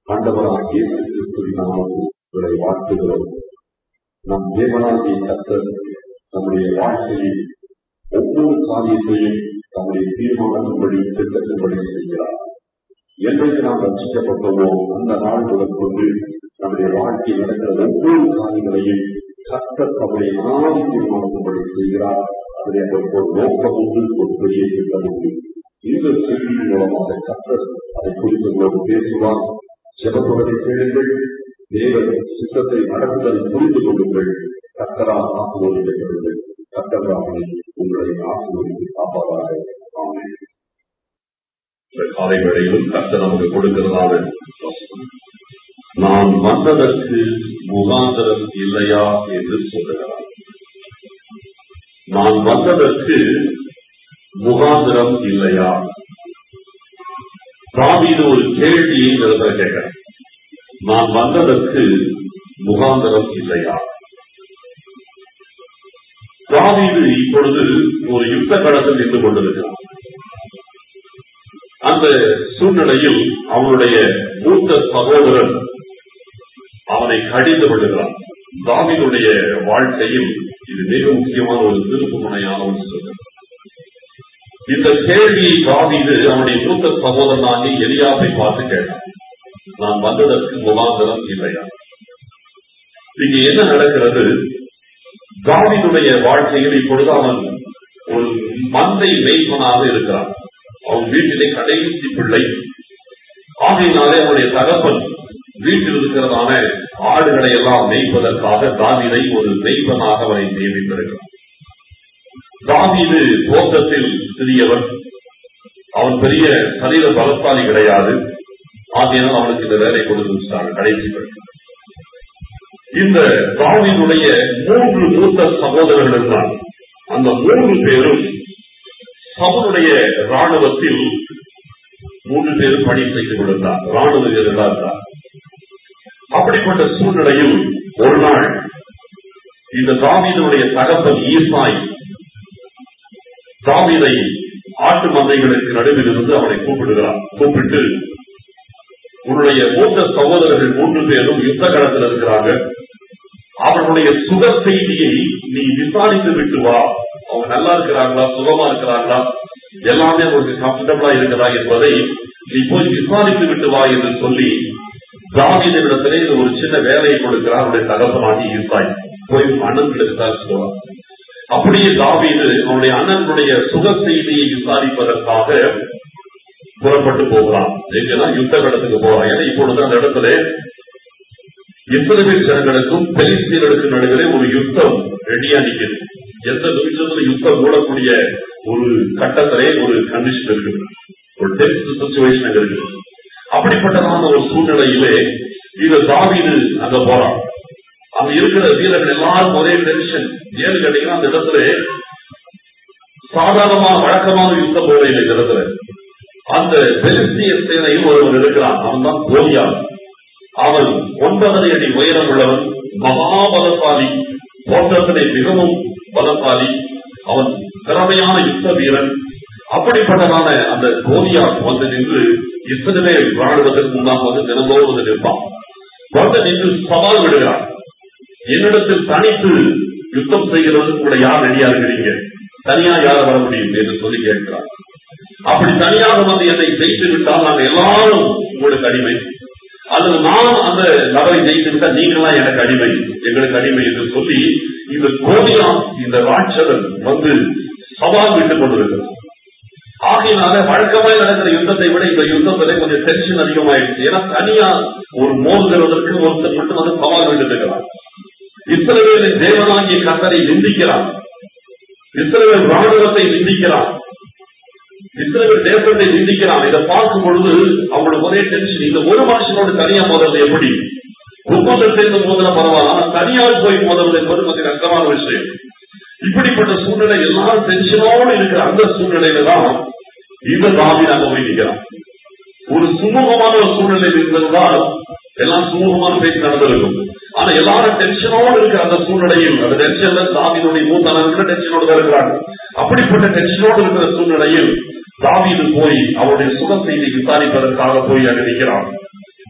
ஆண்டவராக இயேசு கிறிஸ்துவின் நாமத்தில் உங்களை வாழ்த்துகிறோம் நம் தேவனாகிய கர்த்தர் நம்முடைய வாழ்க்கையில் ஒவ்வொரு காரியத்தையும் நம்முடைய தீர்மானத்தின்படி திட்டத்தின்படி செய்கிறார் என்றைக்கு நாம் ரசிக்கப்பட்டோமோ அந்த நாள் முதற்கொண்டு நம்முடைய வாழ்க்கையில் நடக்கிற ஒவ்வொரு காரியங்களையும் கர்த்தர் நம்முடைய ஆதி தீர்மானத்தின்படி செய்கிறார் அதில் அதற்கு ஒரு நோக்கம் உண்டு ஒரு பெரிய திட்டம் உண்டு இந்த செய்தியின் மூலமாக கர்த்தர் அதை குறித்து உங்களோடு பேசுவார் ஜெபத்துவதை கேளுங்கள் தேவன் சித்தத்தை நடத்துதலை புரிந்து கொள்ளுங்கள் கர்த்தரால் ஆசிர்வதிக்கப்படுங்கள் கர்த்தராகவே உங்களை ஆசிர்வதித்து காப்பாதாக ஆமென் இந்த காலை வேளையிலும் கர்த்தர் நமக்கு கொடுக்கிறதான நான் வந்ததற்கு முகாந்திரம் இல்லையா என்று சொல்லுகிறார் நான் வந்ததற்கு முகாந்திரம் இல்லையா தாவீது ஒரு கேள்வியை நிறுத்த கேட்கிறேன் நான் வந்ததற்கு முகாந்திரம் இல்லையா தாவீது இப்பொழுது ஒரு யுத்த களத்தில் நின்று கொண்டிருக்கிறார் அந்த சூழ்நிலையில் அவனுடைய மூத்த சகோதரன் அவனை கடிந்து விடுகிறான் தாவினுடைய வாழ்க்கையில் இது மிக முக்கியமான ஒரு திருப்பு முனையான ஒரு சூழ்நிலை இந்த கேள்வியை தாவிது அவனுடைய மூத்த சகோதரனாகி எலியாவை பார்த்து கேட்டான் நான் வந்ததற்கு முகாந்திரம் இல்லையா இங்க என்ன நடக்கிறது தாவினுடைய வாழ்க்கையில் இப்பொழுது அவன் ஒரு மந்தை மெய்ப்பனாக இருக்கிறான் அவன் வீட்டிலே கடைசி பிள்ளை ஆகையினாலே அவனுடைய தகப்பன் வீட்டில் இருக்கிறதான ஆடுகளை எல்லாம் மேய்ப்பதற்காக தாவிதை ஒரு மெய்ப்பனாக அவனை நியமித்திருக்கிறான் தாவீது தோட்டத்தில் சிறியவன் அவன் பெரிய சரீர பலத்தாலி கிடையாது ஆகையினால் அவனுக்கு இந்த வேலை கொடுத்துட்டாங்க கடைசி பிள்ளை இந்த தாவினுடைய மூன்று மூத்த சகோதரர்கள் இருந்தார் அந்த மூன்று பேரும் சவுனுடைய ராணுவத்தில் மூன்று பேரும் பணி செய்து கொண்டிருந்தார் ராணுவ வீரர்களா இருந்தார் அப்படிப்பட்ட சூழ்நிலையில் ஒரு நாள் இந்த தாவீதனுடைய தகப்பன் ஈசாய் தாவீதை ஆட்டு மந்தைகளுக்கு நடுவில் இருந்து அவனை கூப்பிடுகிறார் கூப்பிட்டு உன்னுடைய மூத்த சகோதரர்கள் மூன்று பேரும் யுத்த களத்தில் இருக்கிறாங்க அவர்களுடைய சுக செய்தியை நீ விசாரித்து விட்டு வா அவங்க நல்லா இருக்கிறாங்களா சுகமா இருக்கிறாங்களா எல்லாமே அவங்களுக்கு கம்ஃபர்டபுளா இருக்கிறதா என்பதை நீ போய் விசாரித்து விட்டு வா என்று சொல்லி தாவீதனிடத்திலே இது ஒரு சின்ன வேலையை கொடுக்கிறார் அவருடைய தகப்பனாகி ஈசாய் போய் அண்ணன் விசாரிச்சுட்டு அப்படியே தாவீது அவனுடைய அண்ணனுடைய சுக செய்தியை விசாரிப்பதற்காக புறப்பட்டு போகிறான் எங்கெல்லாம் யுத்த கடத்துக்கு போறான் ஏன்னா இப்பொழுது அந்த இடத்துல இஸ்ரேல் ஜனங்களுக்கும் பெலிஸ்தீனர்களுக்கும் நடுவிலே ஒரு யுத்தம் ரெடியா நிற்குது எந்த நிமிஷத்துல யுத்தம் மூடக்கூடிய ஒரு கட்டத்திலே ஒரு கண்டிஷன் இருக்குது ஒரு டென்ஸ் சுச்சுவேஷன் அங்க இருக்கு அப்படிப்பட்டதான ஒரு சூழ்நிலையிலே இந்த தாவீது அங்க போறான் அங்க இருக்கிற வீரர்கள் எல்லாரும் ஒரே டென்ஷன் ஏன்னு கேட்டீங்கன்னா அந்த இடத்துல சாதாரணமா வழக்கமான யுத்தம் போல இல்லை இந்த இடத்துல அந்த பெலிஸ்திய சேனையில் ஒருவன் இருக்கிறான் அவன் தான் கோலியா அவன் ஒன்பதரை அடி உயரம் உள்ளவன் மகாபலசாலி தோற்றத்திலே மிகவும் பலசாலி அவன் திறமையான யுத்த வீரன் அப்படிப்பட்டதான அந்த கோலியா வந்து நின்று இத்தனை ராணுவதற்கு முன்னாக வந்து தினந்தோறும் வந்து நிற்பான் வந்து நின்று சவால் விடுகிறான் என்னிடத்தில் தனித்து யுத்தம் செய்கிறதுக்கு கூட யார் ரெடியா இருக்கிறீங்க தனியா யார் வர முடியும் என்று சொல்லி கேட்கிறார் அப்படி தனியாக வந்து என்னை ஜெயித்து விட்டால் நாங்கள் எல்லாரும் உங்களுக்கு அடிமை அல்லது நான் அந்த நபரை ஜெயித்து விட்டால் நீங்களாம் எனக்கு அடிமை எங்களுக்கு அடிமை என்று சொல்லி இந்த கோலியா இந்த ராட்சதன் வந்து சவால் விட்டுக் கொண்டிருக்கிறார் ஆகையினால வழக்கமாய் நடக்கிற யுத்தத்தை விட இந்த யுத்தத்திலே கொஞ்சம் டென்ஷன் அதிகமாயிடுச்சு ஏன்னா தனியா ஒரு மோதுகிறதற்கு ஒருத்தர் மட்டும் வந்து சவால் விட்டு இருக்கிறார் இஸ்ரவேலின் தேவனாகிய கத்தரை நிந்திக்கிறான் இஸ்ரவேல் ராணுவத்தை நிந்திக்கிறான் இஸ்ரேல் தேசத்தை நிந்திக்கிறான் இதை பார்க்கும் பொழுது அவங்களுக்கு ஒரே டென்ஷன் இந்த ஒரு மனுஷனோட தனியா மோதுறது எப்படி குடும்பத்தில் சேர்ந்து மோதின பரவாயில்ல ஆனா தனியால் போய் மோதுறது என்பது கொஞ்சம் கஷ்டமான விஷயம் இப்படிப்பட்ட சூழ்நிலை எல்லாரும் டென்ஷனோடு இருக்கிற அந்த சூழ்நிலையில தான் இந்த தாவி நாங்க போய் நிற்கிறோம் ஒரு சுமூகமான ஒரு சூழ்நிலை இருந்திருந்தால் எல்லாம் சுமூகமான பேச்சு நடந்திருக்கும் ஆனா எல்லாரும் டென்ஷனோடு இருக்கிற அந்த சூழ்நிலையில் அந்த டென்ஷன்ல தாவினுடைய மூத்தனர்கள் டென்ஷனோடு தான் இருக்கிறாங்க அப்படிப்பட்ட டென்ஷனோடு இருக்கிற சூழ்நிலையில் தாவீது போய் அவருடைய சுக செய்தி விசாரிப்பதற்காக போய் அங்க நிற்கிறான்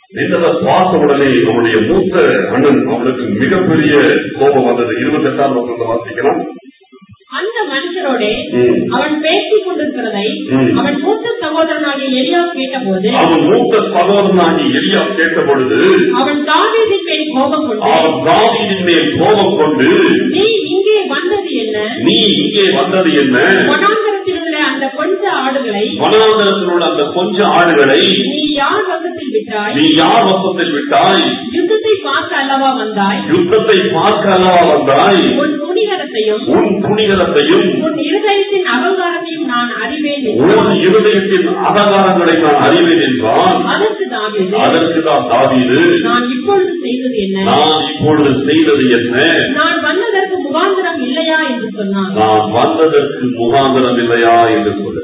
நின்றதை பார்த்த உடனே அவனுடைய மூத்த அண்ணன் அவனுக்கு மிகப்பெரிய கோபம் வந்தது இருபத்தி எட்டாம் வருஷத்தை வாசிக்கலாம் அந்த மனுஷரோட ம். அவன் பேசிக் கொண்டிருக்கிறதை ம். அவன் மூத்த சகோதரனாகிய எலியா கேட்டபோது அவன் மூத்த சகோதரனாகி எலியா கேட்ட பொழுது அவன் தாவீதின் மேல் கோபம் கொண்டு அவன் தாவீதின் மேல் கோபம் கொண்டு நீ இங்கே வந்தது என்ன நீ இங்கே வந்தது என்ன வனாந்தரத்தில் உள்ள அந்த கொஞ்ச ஆடுகளை வனாந்தரத்தில் உள்ள அந்த கொஞ்ச ஆடுகளை நீ யார் வசத்தில் விட்டாய் நீ யார் வசத்தில் விட்டாய் யுத்தத்தை பார்க்க அல்லவா வந்தாய் யுத்தத்தை பார்க்க அல்லவா வந்தாய் உன் துணிகரத்தையும் உன் புனிதத்தையும் உன் இருதயத்தின் அகங்காரத்தையும் நான் அறிவேன் என்றான். உன் இருதயத்தின் அகங்காரங்களை நான் அறிவேன் என்றான் அதற்கு தாவீது அதற்கு தான் தாவீது நான் இப்பொழுது செய்தது என்ன நான் இப்பொழுது செய்தது என்ன நான் வந்ததற்கு முகாந்திரம் இல்லையா என்று சொன்னான் நான் வந்ததற்கு முகாந்திரம் இல்லையா என்று சொல்லுகிறார்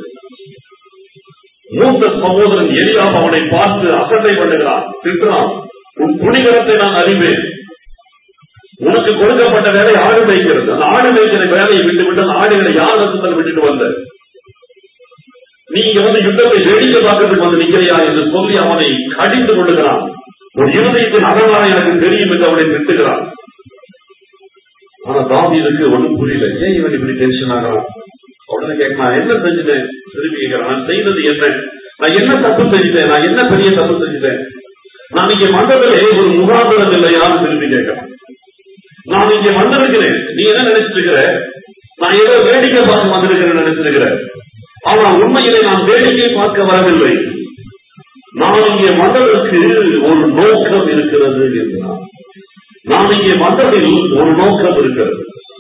மூத்த சகோதரன் எலியாம் அவனை பார்த்து அசட்டை பண்ணுகிறான் திட்டுறான் உன் புனிகரத்தை நான் அறிவேன் உனக்கு கொடுக்கப்பட்ட வேலை ஆடு மேய்க்கிறது அந்த ஆடு மேய்க்கிற வேலையை விட்டு விட்டு அந்த ஆடுகளை யார் ரசத்தில் விட்டுட்டு வந்த நீங்க வந்து யுத்தத்தை வேடிக்கை பார்க்கறதுக்கு வந்து நிக்கிறையா என்று சொல்லி அவனை கடிந்து கொள்ளுகிறான் ஒரு இருதயத்தின் அகங்காரம் எனக்கு தெரியும் என்று அவனை திட்டுகிறான் ஆனா தாவீதுக்கு ஒண்ணும் புரியல ஏன் இவன் இப்படி டென்ஷன் ஆகிறான் உடனே கேட்கலாம் என்ன செஞ்சுட்டேன் திரும்பி கேட்கிறான் நான் செய்தது என்ன நான் என்ன தப்பு செஞ்சுட்டேன் நான் என்ன பெரிய தப்பு செஞ்சுட்டேன் நான் இங்க வந்ததிலே ஒரு முகாந்திரம் இல்லையான்னு திரும்பி கேட்கிறான் நான் இங்க வந்திருக்கிறேன் நீ என்ன நினைச்சிட்டு இருக்கிற நான் ஏதோ வேடிக்கை பார்க்க வந்திருக்கிறேன் நினைச்சிருக்கிற ஆனா உண்மையிலே நான் வேடிக்கை பார்க்க வரவில்லை நான் இங்கே வந்ததற்கு ஒரு நோக்கம் இருக்கிறது என்றான் நான் இங்கே வந்ததில் ஒரு நோக்கம் இருக்கிறது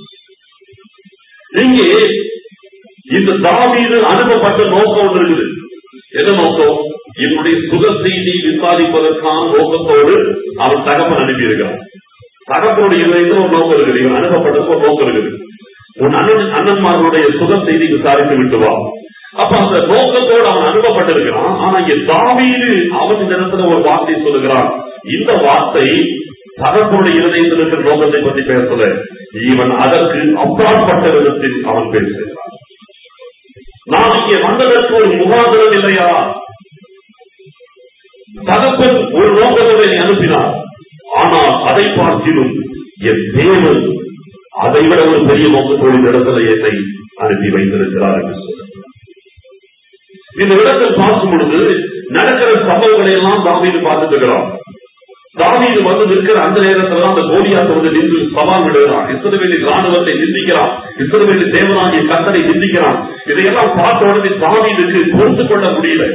இங்கே இந்த தாவீது அனுப்பப்பட்ட நோக்கம் ஒன்று இருக்குது என்ன நோக்கம் என்னுடைய சுக செய்தி விசாரிப்பதற்கான நோக்கத்தோடு அவன் தகப்பன் அனுப்பியிருக்கிறான் தகப்பனுடைய இதயத்தில் ஒரு நோக்கம் இருக்குது இவன் அனுப்பப்பட்டதுக்கு ஒரு நோக்கம் இருக்குது உன் அண்ணன் அண்ணன்மார்களுடைய சுக செய்தி விசாரித்து விட்டு வா அப்ப அந்த நோக்கத்தோடு அவன் அனுப்பப்பட்டிருக்கிறான் ஆனா இங்க தாவீது அவன் இந்த இடத்துல ஒரு வார்த்தை சொல்லுகிறான் இந்த வார்த்தை தகப்பனுடைய இருதயத்தில் இருக்கிற நோக்கத்தை பற்றி பேசல இவன் அதற்கு அப்பாற்பட்ட விதத்தில் அவன் பேசுகிறான் நான் இங்கே வந்ததற்கு ஒரு முகாந்திரம் இல்லையா தகப்பன் ஒரு நோக்கத்தோடு என்னை அனுப்பினார் ஆனால் அதை பார்த்திலும் என் தேவன் அதை விட ஒரு பெரிய நோக்கத்தோடு இந்த இடத்துல என்னை அனுப்பி வைத்திருக்கிறார் என்று சொல்றார். இந்த இடத்தில் பார்க்கும் பொழுது நடக்கிற சம்பவங்களை எல்லாம் தாவீது பார்த்துட்டு இருக்கிறோம் தாவீது வந்து நிற்கிற அந்த நேரத்துல தான் அந்த கோலியாத்தை வந்து நின்று சவால் விடுகிறான் இஸ்ரவேலின் ராணுவத்தை நிந்திக்கிறான் இஸ்ரவேலின் தேவனாகிய கத்தனை நிந்திக்கிறான் இதையெல்லாம் பார்த்த உடனே தாவீதுக்கு பொறுத்துக் கொள்ள முடியல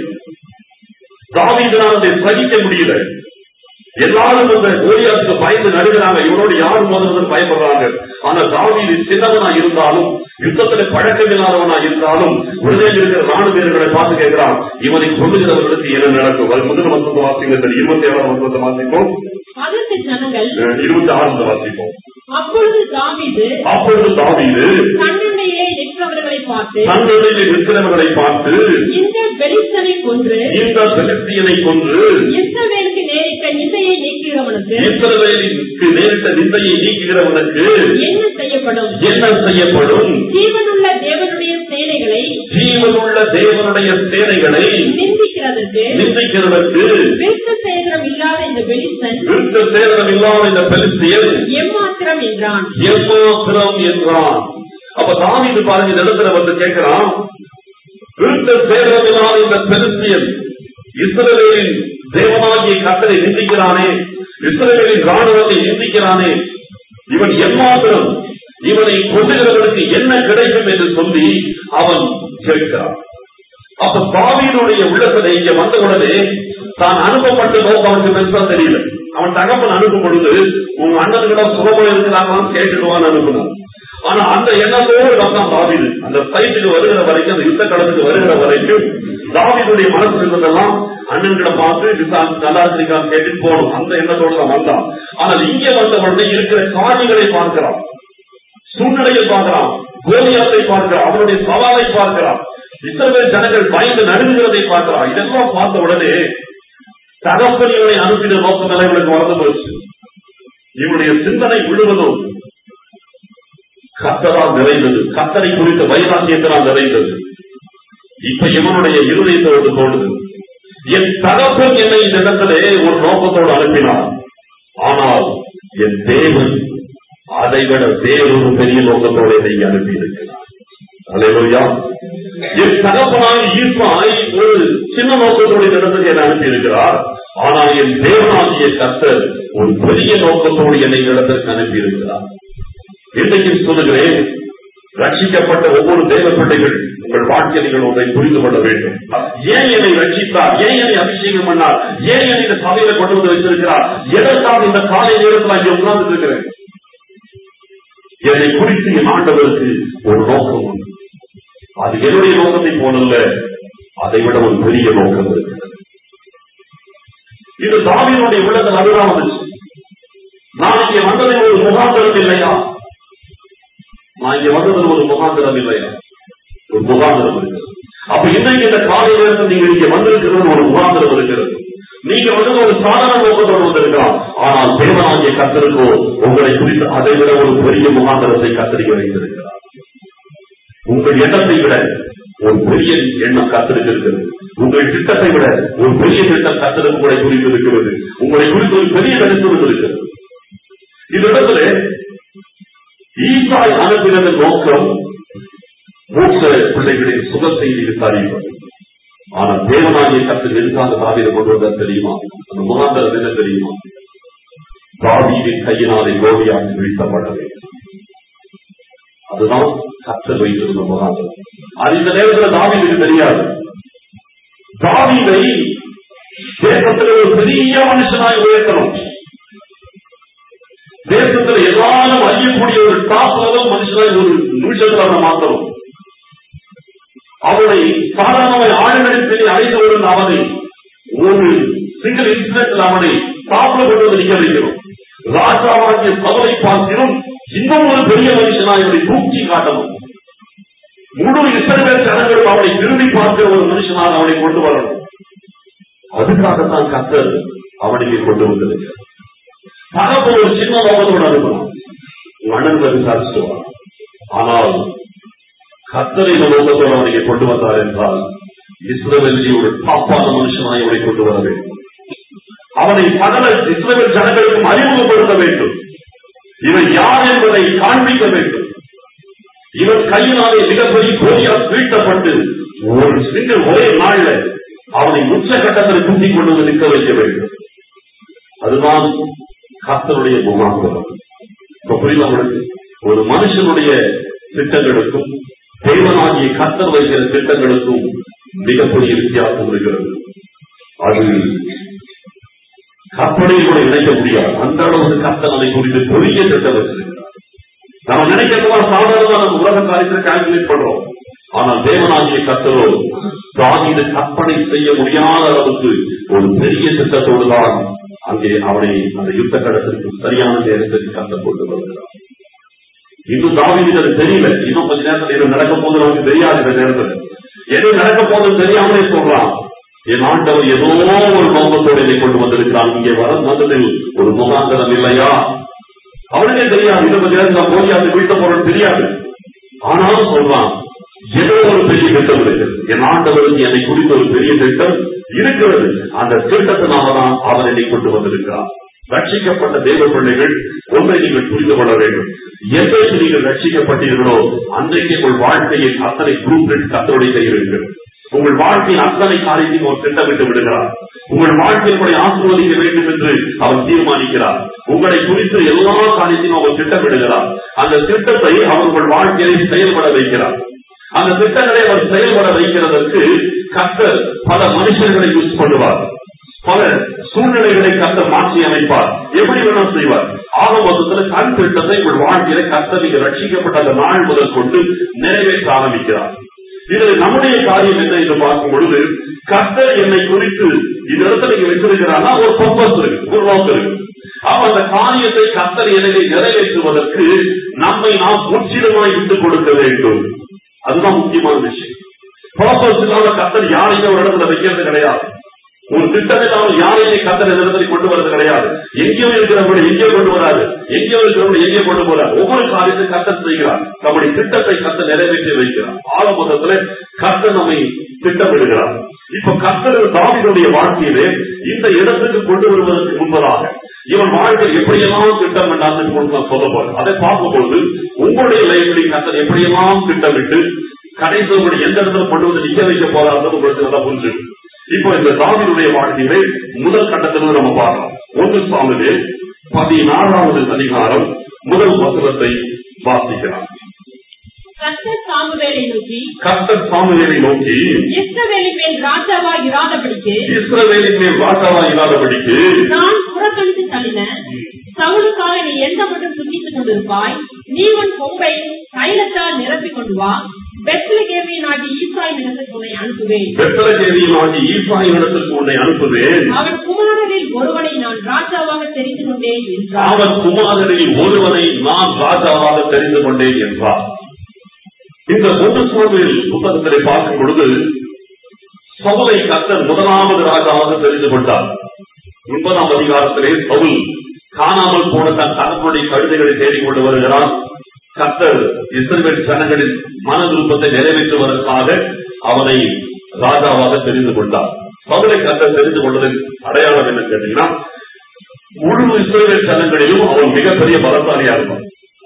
தாவீதனால் அதை சகிக்க முடியல எல்லாரும் அந்த கோலியாத்துக்கு பயந்து நடுகிறாங்க இவனோடு யார் மோதுறது பயப்படுறாங்க ஆனா தாவீது சின்னவனா இருந்தாலும் யுத்தத்துல பழக்கம் இல்லாதவனா இருந்தாலும் உடனே இருக்கிற ராணுவ வீரர்களை பார்த்து கேட்கிறான் இவனை கொள்ளுகிறவர்களுக்கு என்ன நடக்கும் அது முதல் வசந்த வாசிங்க இருபத்தி ஏழாம் வசந்த வாசிப்போம் அதற்கு ஜனங்கள் அஹ் இருபத்தி ஆறாம் வாசிப்போம் அப்பொழுது தாவீது அப்பொழுது தாவீது கண்ணுடையே நிற்கிறவர்களை பார்த்து தங்களில் இருக்கிறவர்களை பார்த்து இந்த பெலிஸ்தனை கொன்று இந்த பெலிஸ்தியனை கொன்று இஸ்ரவேலுக்கு நேரிட்ட நிந்தையை நீக்குகிறவனுக்கு இஸ்ரவேலுக்கு நேரிட்ட நிந்தையை நீக்குகிறவனுக்கு என்ன செய்யப்படும் என்ன செய்யப்படும் ஜீவனுள்ள தேவனுடைய சேனைகளை ஜீவனுள்ள தேவனுடைய சேனைகளை நிந்திக்கிறதற்கு நிந்திக்கிறதற்கு விருத்த சேகரம் இல்லாத இந்த பெலிஸ்தன் விருத்த சேதனம் இல்லாத இந்த பெலிஸ்தியன் எம்மாத்திரம் என்றான் எம்மாத்திரம் என்றான் அப்ப தாவீது பாருங்க இந்த இடத்துல வந்து கேட்கிறான் விருத்த சேதனம் இல்லாத இந்த பெலிஸ்தியன் இஸ்ரவேலின் தேவனாகிய கத்தரை நிந்திக்கிறானே இஸ்ரவேலின் ராணுவத்தை நிந்திக்கிறானே இவன் எம்மாத்திரம் இவனை கொள்ளுகிறவனுக்கு என்ன கிடைக்கும் என்று சொல்லி அவன் கேட்கிறான் அப்ப தாவீதுடைய உள்ளத்துல இங்க வந்த உடனே தான் அனுப்பப்பட்ட நோக்கம் அவனுக்கு பெருசா தெரியல அவன் தகப்பன் அனுப்பும் பொழுது உங்க அண்ணன்களிடம் சுகமா இருக்கிறாங்களான்னு கேட்டுடுவான்னு அனுப்பினான் ஆனா அந்த எண்ணத்தோடு வந்தான் தாவீது அந்த சைட்டுக்கு வருகிற வரைக்கும் அந்த யுத்த களத்துக்கு வருகிற வரைக்கும் தாவீதுடைய மனசு இருந்ததெல்லாம் அண்ணன்கிட்ட பார்த்து விசாரிச்சு நல்லா இருக்கிறான் கேட்டு போகணும் அந்த எண்ணத்தோடு தான் வந்தான் ஆனால் இங்க வந்த உடனே இருக்கிற காரியங்களை பார்க்கிறான் சூழ்நிலையை பார்க்கிறான் கோலியாத்தை பார்க்கிறான் அவனுடைய சவாலை பார்க்கிறான் இஸ்ரவேல் ஜனங்கள் பயந்து நடுங்குகிறதை பார்க்கிறான் இதெல்லாம் பார்த்த உடனே தகப்பன் இவனை அனுப்பின நோக்கம் எல்லாம் இவனுக்கு மறந்து போச்சு இவனுடைய சிந்தனை முழுவதும் கத்தரால் நிறைந்தது கத்தரை குறித்த வைராக்கியத்தினால் நிறைந்தது இப்ப இவனுடைய இருதயத்தோடு தோணுது என் தகப்பன் என்னை இந்த இடத்திலே ஒரு நோக்கத்தோடு அனுப்பினார் ஆனால் என் தேவன் அதைவிட வேறொரு பெரிய நோக்கத்தோடு என்னை அனுப்பி இருக்கிறார் அலையா என் தகப்பனாய் ஈர்ப்பாய் ஒரு சின்ன நோக்கத்தோடு இந்த இடத்துக்கு என்னை அனுப்பி இருக்கிறார் ஆனால் என் தேவனாகிய கர்த்தர் ஒரு பெரிய நோக்கத்தோடு என்னை இந்த இடத்திற்கு அனுப்பி இருக்கிறார் இன்றைக்கு சொல்லுகிறேன் ரட்சிக்கப்பட்ட ஒவ்வொரு தேவ பிள்ளைகள் உங்கள் வாழ்க்கையில் நீங்கள் ஒன்றை புரிந்து கொள்ள வேண்டும் ஏன் என்னை ரட்சித்தார் ஏன் என்னை அபிஷேகம் பண்ணார் ஏன் என்னை இந்த சபையில கொண்டு வந்து வைத்திருக்கிறார் எதற்காக இந்த காலை நேரத்தில் அங்கே உட்கார்ந்து இருக்கிறேன் என்னை குறித்து என் ஆண்டவருக்கு ஒரு நோக்கம் உண்டு அது என்னுடைய நோக்கத்தை போலல்ல அதை விட ஒரு பெரிய நோக்கம் இருக்கிறது இது தாவியனுடைய உள்ளத்தில் அதுதான் வந்துச்சு நான் இங்கே வந்ததை ஒரு முகாந்திரம் இல்லையா நான் இங்க வந்தது ஒரு முகாந்திரம் இல்லையா ஒரு முகாந்திரம் இருக்கிறது அப்ப இன்றைக்கு இந்த காலை நேரத்தில் நீங்க இங்க வந்திருக்கிறது ஒரு முகாந்திரம் இருக்கிறது நீங்க வந்து ஒரு சாதாரண நோக்கத்தோடு வந்திருக்கலாம் ஆனால் தேவனாகிய கத்தருக்கோ உங்களை குறித்து அதை விட ஒரு பெரிய முகாந்திரத்தை கத்தரிக்க வைத்திருக்கிறார் உங்கள் எண்ணத்தை விட ஒரு பெரிய எண்ணம் கத்திருக்கு இருக்கிறது உங்கள் திட்டத்தை விட ஒரு பெரிய திட்டம் கத்தருக்கு உங்களை குறித்து இருக்கிறது உங்களை குறித்து ஒரு பெரிய தரிசனம் இருக்கிறது இந்த இடத்துல ஈசாய் அனுப்பினதன் நோக்கம் மூத்த பிள்ளைகளின் சுக செய்தி விசாரிப்பது ஆனால் தேவனாகிய கத்து எதுக்காக தாவீதை கொண்டு வந்தார் தெரியுமா அந்த முகாந்தரம் என்ன தெரியுமா தாவீதின் கையினாலே கோபியாக வீழ்த்தப்பட வேண்டும் அதுதான் கத்தர் வைத்திருந்த முகாந்தரம் அது இந்த நேரத்தில் தாவீதுக்கு தெரியாது தாவீதை தேசத்தில் ஒரு பெரிய மனுஷனாய் உயர்த்தணும் தேசத்தில் எல்லாரும் அறியக்கூடிய ஒரு டாப் லெவல் மனுஷனாய் ஒரு நிமிஷத்தில் அவனை மாத்தணும் அவனை சாதாரண ஆளுநரின் அழைத்தவுடன் அவனை ஒரு சிங்கிள் இன்சிடென்ட் அவனை டாப்ல கொண்டு வந்து நிக்க வைக்கணும் ராஜாவாகிய சபலை பார்க்கிறோம் இன்னும் ஒரு பெரிய மனுஷனாய் அவனை தூக்கி காட்டணும் முழு இஸ்ரவேல் ஜனங்களும் அவனை திரும்பி பார்க்கிற ஒரு மனுஷனாக அவனை கொண்டு வரணும் அதுக்காகத்தான் கத்தர் அவனுக்கு கொண்டு வந்திருக்கிறார் தகப்ப ஒரு சின்ன நோக்கத்தோடு அனுப்பலாம் உங்க அண்ணன் விசாரிச்சுட்டு வா. ஆனால் கத்தரை இந்த நோக்கத்தோடு அவனை கொண்டு வந்தார் என்றால் இஸ்ரவேலில் ஒரு பாப்பான மனுஷனாய் அவனை கொண்டு வர வேண்டும் அவனை சகல இஸ்ரவேல் ஜனங்களுக்கும் அறிமுகப்படுத்த வேண்டும் இவன் யார் என்பதை காண்பிக்க வேண்டும் இவன் கையினாலே மிகப்பெரிய கோரியால் வீழ்த்தப்பட்டு ஒரு சிங்கிள் ஒரே நாள்ல அவனை உச்சகட்டத்தில் தூக்கிக் கொண்டு வந்து நிற்க வைக்க வேண்டும் அதுதான் கர்த்தருடைய முகாந்திரம் இப்ப புரியுதா உங்களுக்கு ஒரு மனுஷனுடைய திட்டங்களுக்கும் தேவனாகிய கர்த்தர் வைக்கிற திட்டங்களுக்கும் மிகப்பெரிய வித்தியாசம் இருக்கிறது அது கற்பனையை கூட இணைக்க முடியாது அந்த அளவுக்கு கர்த்தர் அதை குறித்து பெரிய திட்டம் வச்சிருக்கிறார் நம்ம நினைக்கிறதெல்லாம் சாதாரணமா நம்ம உலக காரியத்தை கால்குலேட் பண்றோம் ஆனால் தேவனாகிய கர்த்தரோ தாவீது கற்பனை செய்ய முடியாத அளவுக்கு ஒரு பெரிய திட்டத்தோடு தான் அங்கே அவனை அந்த யுத்த கடத்திற்கு சரியான நேரத்திற்கு கத்த கொண்டு வருகிறார் இன்னும் தாவீதுக்கு அது தெரியல இன்னும் கொஞ்ச நேரத்தில் என்ன நடக்க போகுது நமக்கு தெரியாது இந்த நேரத்தில் எது நடக்க போகுதுன்னு தெரியாமலே சொல்றான் என் ஆண்டவர் ஏதோ ஒரு நோக்கத்தோடு என்னை கொண்டு வந்திருக்கிறான் இங்கே வர வந்ததில் ஒரு முகாந்திரம் இல்லையா அவனுக்கே தெரியாது இதை பத்தி நான் போய் அந்த வீட்டை போறது தெரியாது ஆனாலும் சொல்றான் ஏதோ ஒரு பெரிய திட்டம் இருக்கிறது என் ஆண்டவருக்கு என்னை குறித்த ஒரு பெரிய திட்டம் இருக்கிறது அந்த திட்டத்தினால தான் அவர் என்னை கொண்டு வந்திருக்கிறார் ரட்சிக்கப்பட்ட தேவ பிள்ளைகள் ஒன்றை நீங்கள் புரிந்து கொள்ள வேண்டும் என்றைக்கு நீங்கள் ரட்சிக்கப்பட்டீர்களோ அன்றைக்கு உங்கள் வாழ்க்கையில் அத்தனை ப்ரூஃப் கத்தருடைய கையில் இருக்கிறது உங்கள் வாழ்க்கையின் அத்தனை காரியத்தையும் அவர் திட்டமிட்டு விடுகிறார் உங்கள் வாழ்க்கையை உங்களை ஆசீர்வதிக்க வேண்டும் என்று அவர் தீர்மானிக்கிறார் உங்களை குறித்து எல்லா காரியத்தையும் அவர் திட்டமிடுகிறார் அந்த திட்டத்தை அவர் உங்கள் வாழ்க்கையை செயல்பட வைக்கிறார் அந்த திட்டங்களை அவர் செயல்பட வைக்கிறதற்கு கத்தர் பல மனுஷர்களை யூஸ் பண்ணுவார் பல சூழ்நிலைகளை கத்தர் மாற்றி அமைப்பார் எப்படி வேணும் செய்வார் ஆக மொத்தத்தில் கண் திட்டத்தை உங்கள் வாழ்க்கையில கத்தர் நீங்க ரட்சிக்கப்பட்ட அந்த நாள் முதல் கொண்டு நிறைவேற்ற ஆரம்பிக்கிறார் இதில் நம்முடைய காரியம் என்ன என்று பார்க்கும் பொழுது கர்த்தர் என்னை குறித்து இந்த இடத்துல நீங்க வச்சிருக்கிறான்னா ஒரு பர்பஸ் இருக்கு ஒரு நோக்கம் இருக்கு அப்ப அந்த காரியத்தை கர்த்தர் என்னை நிறைவேற்றுவதற்கு நம்மை நாம் முற்றிலுமாய் விட்டுக் கொடுக்க வேண்டும் அதுதான் முக்கியமான விஷயம் பர்பஸ் இல்லாம கர்த்தர் யாரையுமே ஒரு இடத்துல வைக்கிறது கிடையாது ஒரு திட்டம் இல்லாமல் யாரையுமே கத்தர் இந்த இடத்துல கொண்டு வரது கிடையாது எங்கேயோ இருக்கிறவங்களை எங்கேயோ கொண்டு வராது எங்கேயோ இருக்கிறவங்களை எங்கேயோ கொண்டு போறார் ஒவ்வொரு காரியத்தை கத்தர் செய்கிறார் நம்முடைய திட்டத்தை கத்த நிறைவேற்றி வைக்கிறார் ஆக மொத்தத்துல கத்த நம்மை திட்டமிடுகிறார் இப்ப கர்த்தர் தாவினுடைய வாழ்க்கையிலே இந்த இடத்துக்கு கொண்டு வருவதற்கு முன்பதாக இவன் வாழ்க்கை எப்படியெல்லாம் திட்டம் பண்ணான்னு கொண்டு நான் சொல்ல போறேன் அதை பார்க்கும்போது உங்களுடைய லைஃப்ல கர்த்தர் எப்படியெல்லாம் திட்டமிட்டு கடைசி உங்களுடைய எந்த இடத்துல கொண்டு வந்து நிக்க வைக்க போறாருன்னு உங்களுக்கு நல்லா புரிஞ்சு இப்போ இந்த தாவினுடைய வாழ்க்கையிலே முதல் கட்டத்திலிருந்து நம்ம பார்க்கலாம் ஒன்று சாமிலே பதினாறாவது அதிகாரம் முதல் வசனத்தை வாசிக்கலாம் கர்த்தர் சாமுவேலை நோக்கி கர்த்தர் சாமுவேலை நோக்கி இஸ்ரவேலின் மேல் ராஜாவா இராதபடிக்கு இஸ்ரவேலின் மேல் ராஜாவா இல்லாதபடிக்கு நான் புறக்கணித்து தள்ளின சவுலுக்காக நீ எந்த மட்டும் சுற்றித்துக் கொண்டிருப்பாய் நீ உன் கொம்பை தைலத்தால் நிரப்பிக் கொண்டு வா பெத்லகேமி நாட்டி ஈசாய் நிலத்துக்கு உன்னை அனுப்புவேன் வெத்தலகேரியில் ஆகி ஈசாயின் இடத்திற்கு உன்னை அனுப்புவேன் அவன் குமாரரில் ஒருவனை நான் ராஜாவாக தெரிந்து கொண்டேன் என்றார் அவன் குமாரரில் ஒருவனை நான் ராஜாவாக தெரிந்து கொண்டேன் என்றார் இந்த ஒன்று சுவாமியில் புத்தகத்திலே பார்க்கும் பொழுது சவுலை கத்தர் முதலாவது ராஜாவாக தெரிந்து கொண்டார் ஒன்பதாம் அதிகாரத்திலே சவுல் காணாமல் போன தன் தகவலுடைய கழுதைகளை தேடிக் கொண்டு வருகிறான் கத்தர் இஸ்ரவேல் ஜனங்களின் மன விருப்பத்தை நிறைவேற்றுவதற்காக அவனை ராஜாவாக தெரிந்து கொண்டார் சவுலை கத்தர் தெரிந்து கொண்டதன் அடையாளம் என்ன கேட்டீங்கன்னா முழு இஸ்ரவேல் ஜனங்களிலும் அவன் மிகப்பெரிய பலசாலியா இருந்தான்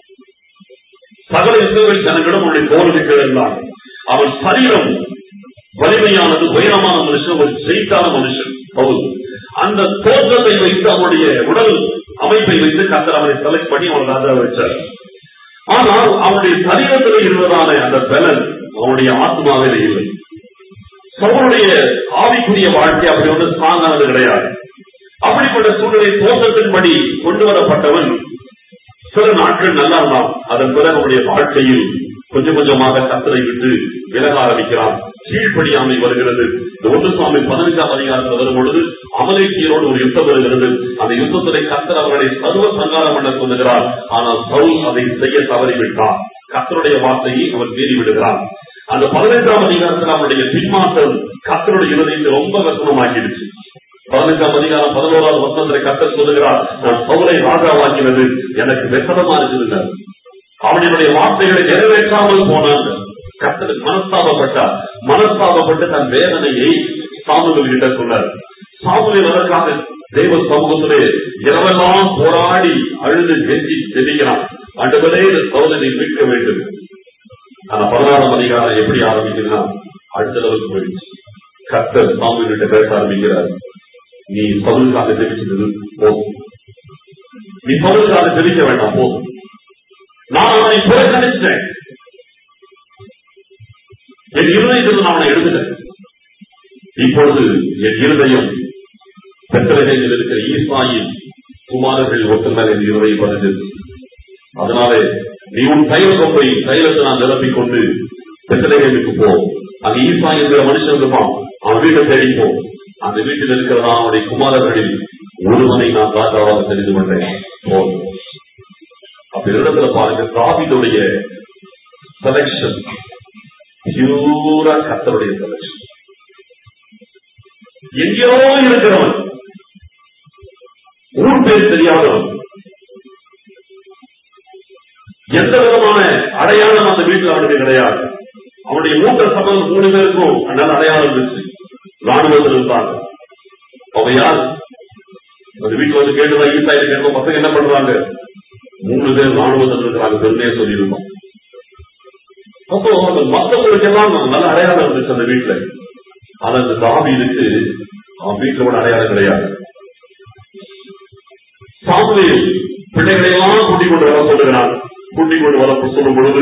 சகல இஸ்ரவேல் ஜனங்களும் அவனுடைய தோல்விகள் இருந்தான் அவன் சரீரம் வலிமையானது உயரமான மனுஷன் ஒரு ஜெயித்தான மனுஷன் பவுல் அந்த தோற்றத்தை வைத்து அவனுடைய உடல் அமைப்பை வைத்து கத்தர் அவனை செலக்ட் பண்ணி அவன் ராஜா வச்சார் ஆனால் அவனுடைய சரீரத்தில் இருந்ததான அந்த பலன் அவனுடைய ஆத்மாவிலே இல்லை சவுளுடைய ஆவிக்குரிய வாழ்க்கை அப்படி ஒன்று ஸ்ட்ராங்கானது கிடையாது அப்படிப்பட்ட சூழ்நிலை தோற்றத்தின்படி கொண்டு வரப்பட்டவன் சில நாட்கள் நல்லா இருந்தான் அதன் பிறகு அவனுடைய வாழ்க்கையில் கொஞ்சம் கொஞ்சமாக கத்தரை விட்டு விலக ஆரம்பிக்கிறான் கீழ்ப்படியாமை வருகிறது இந்த ஒன்று சுவாமி பதினஞ்சாம் அதிகாரத்தில் வரும் பொழுது அமலேக்கியரோடு ஒரு யுத்தம் வருகிறது அந்த யுத்தத்திலே கத்தர் அவர்களை சர்வ சங்காரம் பண்ண சொல்லுகிறார் ஆனால் சவுல் அதை செய்ய தவறிவிட்டார் கத்தருடைய வார்த்தையை அவர் மீறி விடுகிறார் அந்த பதினைந்தாம் அதிகாரத்தில் அவனுடைய பின்மாற்றம் கத்தருடைய இருதயத்தை ரொம்ப வசனமாக்கிடுச்சு பதினஞ்சாம் அதிகாரம் பதினோராவது வசனத்தை கத்தர் சொல்லுகிறார் நான் சவுலை ராஜாவாக்கினது எனக்கு வெசனமா இருக்குதுங்க அவனுடைய வார்த்தைகளை நிறைவேற்றாமல் போனாங்க கத்தர் மனஸ்தாபப்பட்டார் மனஸ்தாபப்பட்டு தன் வேதனையை சாமுகள் கிட்ட சொன்னார் சாமுவேல் அதற்காக தெய்வ சமூகத்திலே இரவெல்லாம் போராடி அழுது கெஞ்சி தெரிகிறான் ஆண்டவரே இந்த சோதனை மீட்க வேண்டும் ஆனா பதினாறாம் அதிகாரம் எப்படி ஆரம்பிக்குதுன்னா அடுத்த லெவலுக்கு போயிடுச்சு கத்தர் சாமுவேல் கிட்ட பேச ஆரம்பிக்கிறார் நீ பவுலுக்காக ஜெபிச்சது போதும் நீ பவுலுக்காக ஜெபிக்க வேண்டாம் போதும் நான் அவனை புறக்கணிச்சேன் என் இருதயத்தில் நான் அவனை எடுத்துட்டேன் இப்பொழுது என் இருதயம் பெற்றலையில் இருக்கிற ஈசாயின் குமாரர்கள் ஒட்டுமேல் என் இருதயம் பதிந்தது அதனாலே நீ உன் தைல கொம்பை தைலத்தை நான் நிரப்பிக் கொண்டு பெற்றலைகளுக்கு போ அங்க ஈசா என்கிற மனுஷன் இருப்பான் அவன் வீட்டை தேடி போ அந்த வீட்டில் இருக்கிறதா அவனுடைய குமாரர்களில் ஒருவனை நான் ராஜாவாக தெரிந்து கொண்டேன் போதும் அப்ப இடத்துல பாருங்க தாவிதுடைய செலக்ஷன் பியூரா கத்தருடைய செலக்ஷன் எங்கேயோ இருக்கிறவன் ஊர் பேர் தெரியாதவன் எந்த விதமான அடையாளம் அந்த வீட்டில் அவனுக்கு கிடையாது அவனுடைய மூத்த சபையில் மூணு பேருக்கும் நல்ல அடையாளம் இருந்துச்சு ராணுவத்தில் இருந்தாங்க அவங்க யார் அந்த வீட்டுல வந்து கேட்டுதான் ஈசாயில கேட்டோம் பசங்க என்ன பண்றாங்க மூணு பேர் ராணுவத்தில் இருக்கிறாங்க பெருமையை சொல்லியிருந்தோம் அப்போ அந்த மற்றவங்களுக்கு எல்லாம் நல்ல அடையாளம் இருந்துச்சு அந்த வீட்டுல ஆனா அந்த தாவீதுக்கு அவன் வீட்டுல கூட அடையாளம் கிடையாது சாமுவேல் பிள்ளைகளை எல்லாம் கூட்டிக் கொண்டு வர சொல்லுகிறான் கூட்டிக் கொண்டு வர சொல்லும் பொழுது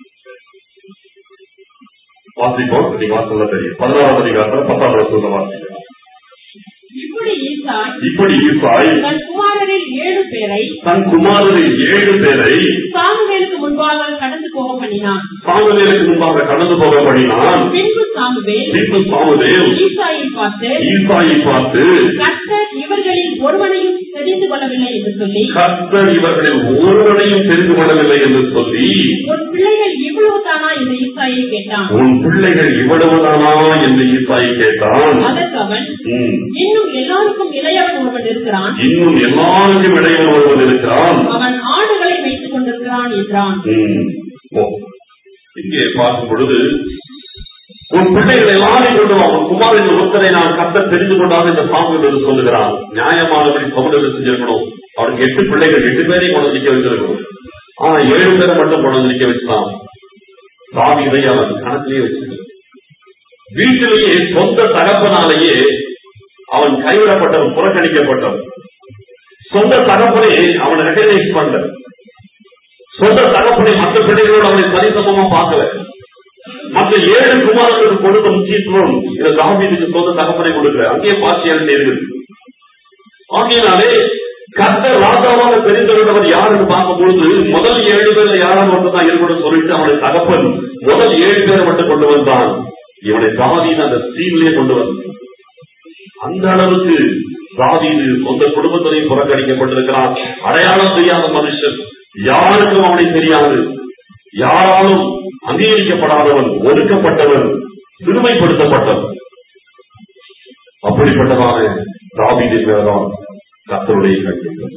வாசிப்போம் நீங்க வாசல்ல தெரியும் பதினாறாம் அதிகாரத்தில் பத்தாம் வருஷத்துல வாசிக்கலாம் இப்படி ஈசாய் இப்படி ஈசாய் தன் குமாரரில் ஏழு பேரை தன் குமாரரில் ஏழு பேரை சாமுவேலுக்கு முன்பாக கடந்து போக பண்ணினான் சாமுவேலுக்கு முன்பாக கடந்து போக பண்ணினான் பின்பு சாமுவேல் பின்பு சாமுவேல் ஈசாயை பார்த்து ஈசாயை பார்த்து கர்த்தர் இவர்களில் ஒருவனையும் தெரிந்து கொள்ளவில்லை என்று சொல்லி கர்த்தர் இவர்களில் ஒருவனையும் தெரிந்து கொள்ளவில்லை என்று சொல்லி உன் பிள்ளைகள் இவ்வளவு தானா என்று ஈசாயை கேட்டான் உன் பிள்ளைகள் இவ்வளவுதானா என்று ஈசாயை கேட்டான் அதற்கு அவன் ம். இன்னும் எல்லாருக்கும் இளையவன் ஒருவன் இருக்கிறான் இன்னும் எல்லாருக்கும் இடையில் ஒருவன் இருக்கிறான் அவன் ஆடுகளை வைத்துக் கொண்டிருக்கிறான் என்றான் ம். ஓ. இங்கே பார்க்கும் பொழுது உன் பிள்ளைகளை எல்லாரையும் கொண்டு வா உன் குமாரின் ஒருத்தரை நான் கத்த தெரிந்து கொண்டாலும் இந்த சாமி என்று சொல்லுகிறான் நியாயமானபடி சமுதாயம் செஞ்சிருக்கணும் அவனுக்கு எட்டு பிள்ளைகள் எட்டு பேரையும் கொண்டு வந்து நிக்க வச்சிருக்கணும் ஆனா ஏழு பேரை மட்டும் கொண்டு வந்து நிக்க வச்சுதான் சாமி இதை அவன் கணக்கிலேயே வச்சிருக்கான் வீட்டிலேயே சொந்த தகப்பனாலேயே அவன் கைவிடப்பட்டவன் புறக்கணிக்கப்பட்டவன் சொந்த தகப்பனை அவன் ரெகனைஸ் பண்ணல சொந்த தகப்பனை மற்ற பிள்ளைகளோடு அவனை சரிசமமா பார்க்கல மற்ற ஏழு குமாரர்களுக்கு கொடுத்த முக்கியத்துவம் இந்த தாவீதுக்கு சொந்த தகப்பனை கொடுக்கல அங்கேயே பார்சியாலிட்டி இருக்குது ஆகையினாலே கர்த்தர் ராஜாவாக தெரிந்தவர் யாருன்னு பார்க்கும்பொழுது முதல் ஏழு பேர்ல யாராவது மட்டும் தான் இருக்கணும் சொல்லிட்டு அவனை தகப்பன் முதல் ஏழு பேரை மட்டும் கொண்டு வந்தான் இவனை தாவீது அந்த ஸ்டீம்லயே கொண்டு வந்தான் அந்த அளவுக்கு தாவீது சொந்த குடும்பத்திலையும் புறக்கணிக்கப்பட்டிருக்கிறான் அடையாளம் தெரியாத மனுஷன் யாருக்கும் அவனை தெரியாது யாராலும் அங்கீகரிக்கப்படாதவன் ஒதுக்கப்பட்டவன் சிறுமைப்படுத்தப்பட்டவன் அப்படிப்பட்டதான தாவீதின் மேல்தான் கத்தருடைய கண்டிப்பார்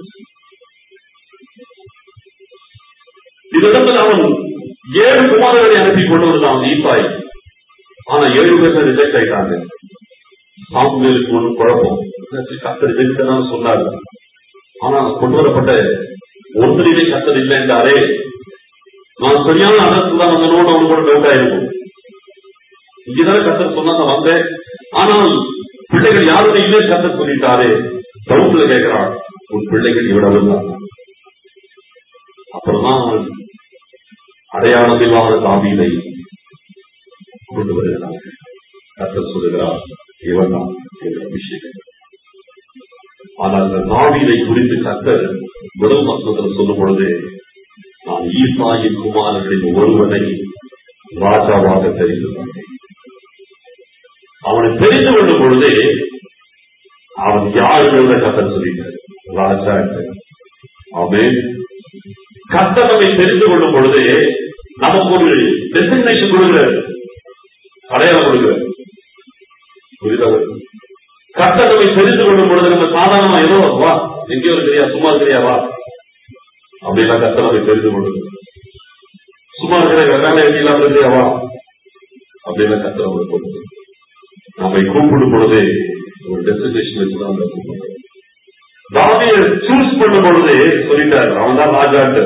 இதனிடத்தில் அவன் ஏழு குமாரர்களை அனுப்பி கொண்டு வந்தான் ஈசாய் ஆனா ஏழு பேர் ரிஜெக்ட் ஆயிட்டாங்க சாமுவேலுக்கு ஒன்றும் குழப்பம் கத்தர் ரிஜெக்ட் தான் சொன்னாரு ஆனா கொண்டு வரப்பட்ட ஒருத்தரிலே கத்தர் இல்லை என்றாரே நான் சரியான அர்த்தத்தில் தான் வந்தனோடு அவனு கூட டவுட் ஆயிருக்கும் இங்கதானே கத்தர் சொன்னா நான் வந்தேன் ஆனால் பிள்ளைகள் யாருமே இல்லை கத்தர் சொல்லிட்டாரே டவுட்ல கேட்கிறான் உன் பிள்ளைகள் இவ்வளவு தான் அப்புறம்தான் அடையாளம் இல்லாத தாவீதை கொண்டு வருகிறார் கத்தர் சொல்லுகிறார் இவன் தான் அபிஷேகம் ஆனால் அந்த தாவீதை குறித்து கத்தர் முதல் வசனத்தில் சொல்லும் பொழுது நான் ஈசாயின் குமாரர்களின் ஒருவனை ராஜாவாக தெரிந்து கொண்டேன் அவனை தெரிந்து கொள்ளும் பொழுதே அவன் யாருங்கிறத கத்தர் சொல்லிட்டார் ராஜா அவன் கத்தர் நம்மை தெரிந்து கொள்ளும் பொழுதே நமக்கு ஒரு டெசிக்னேஷன் கொடுக்கிறார் அடையாளம் கொடுக்கிறார் புரியுதா கத்தர் நம்மை தெரிந்து கொள்ளும் பொழுது நம்ம சாதாரணமா ஏதோ வா எங்கேயோ இருக்கிறியா சும்மா இருக்கிறியா வா அப்படிலாம் கத்தர் நம்மை தெரிந்து கொள்ளுது சும்மா இருக்கிற வேலை இல்லாம இருக்கிறியா வா அப்படிலாம் கத்தர் நம்மை கொடுத்து நம்மை கூப்பிடும் பொழுதே ஒரு டெஸ்டினேஷன் வச்சுதான் அந்த கூப்பிடுறோம் தாவிய சூஸ் பண்ணும் பொழுதே சொல்லிட்டார் அவன் தான் ராஜாட்டு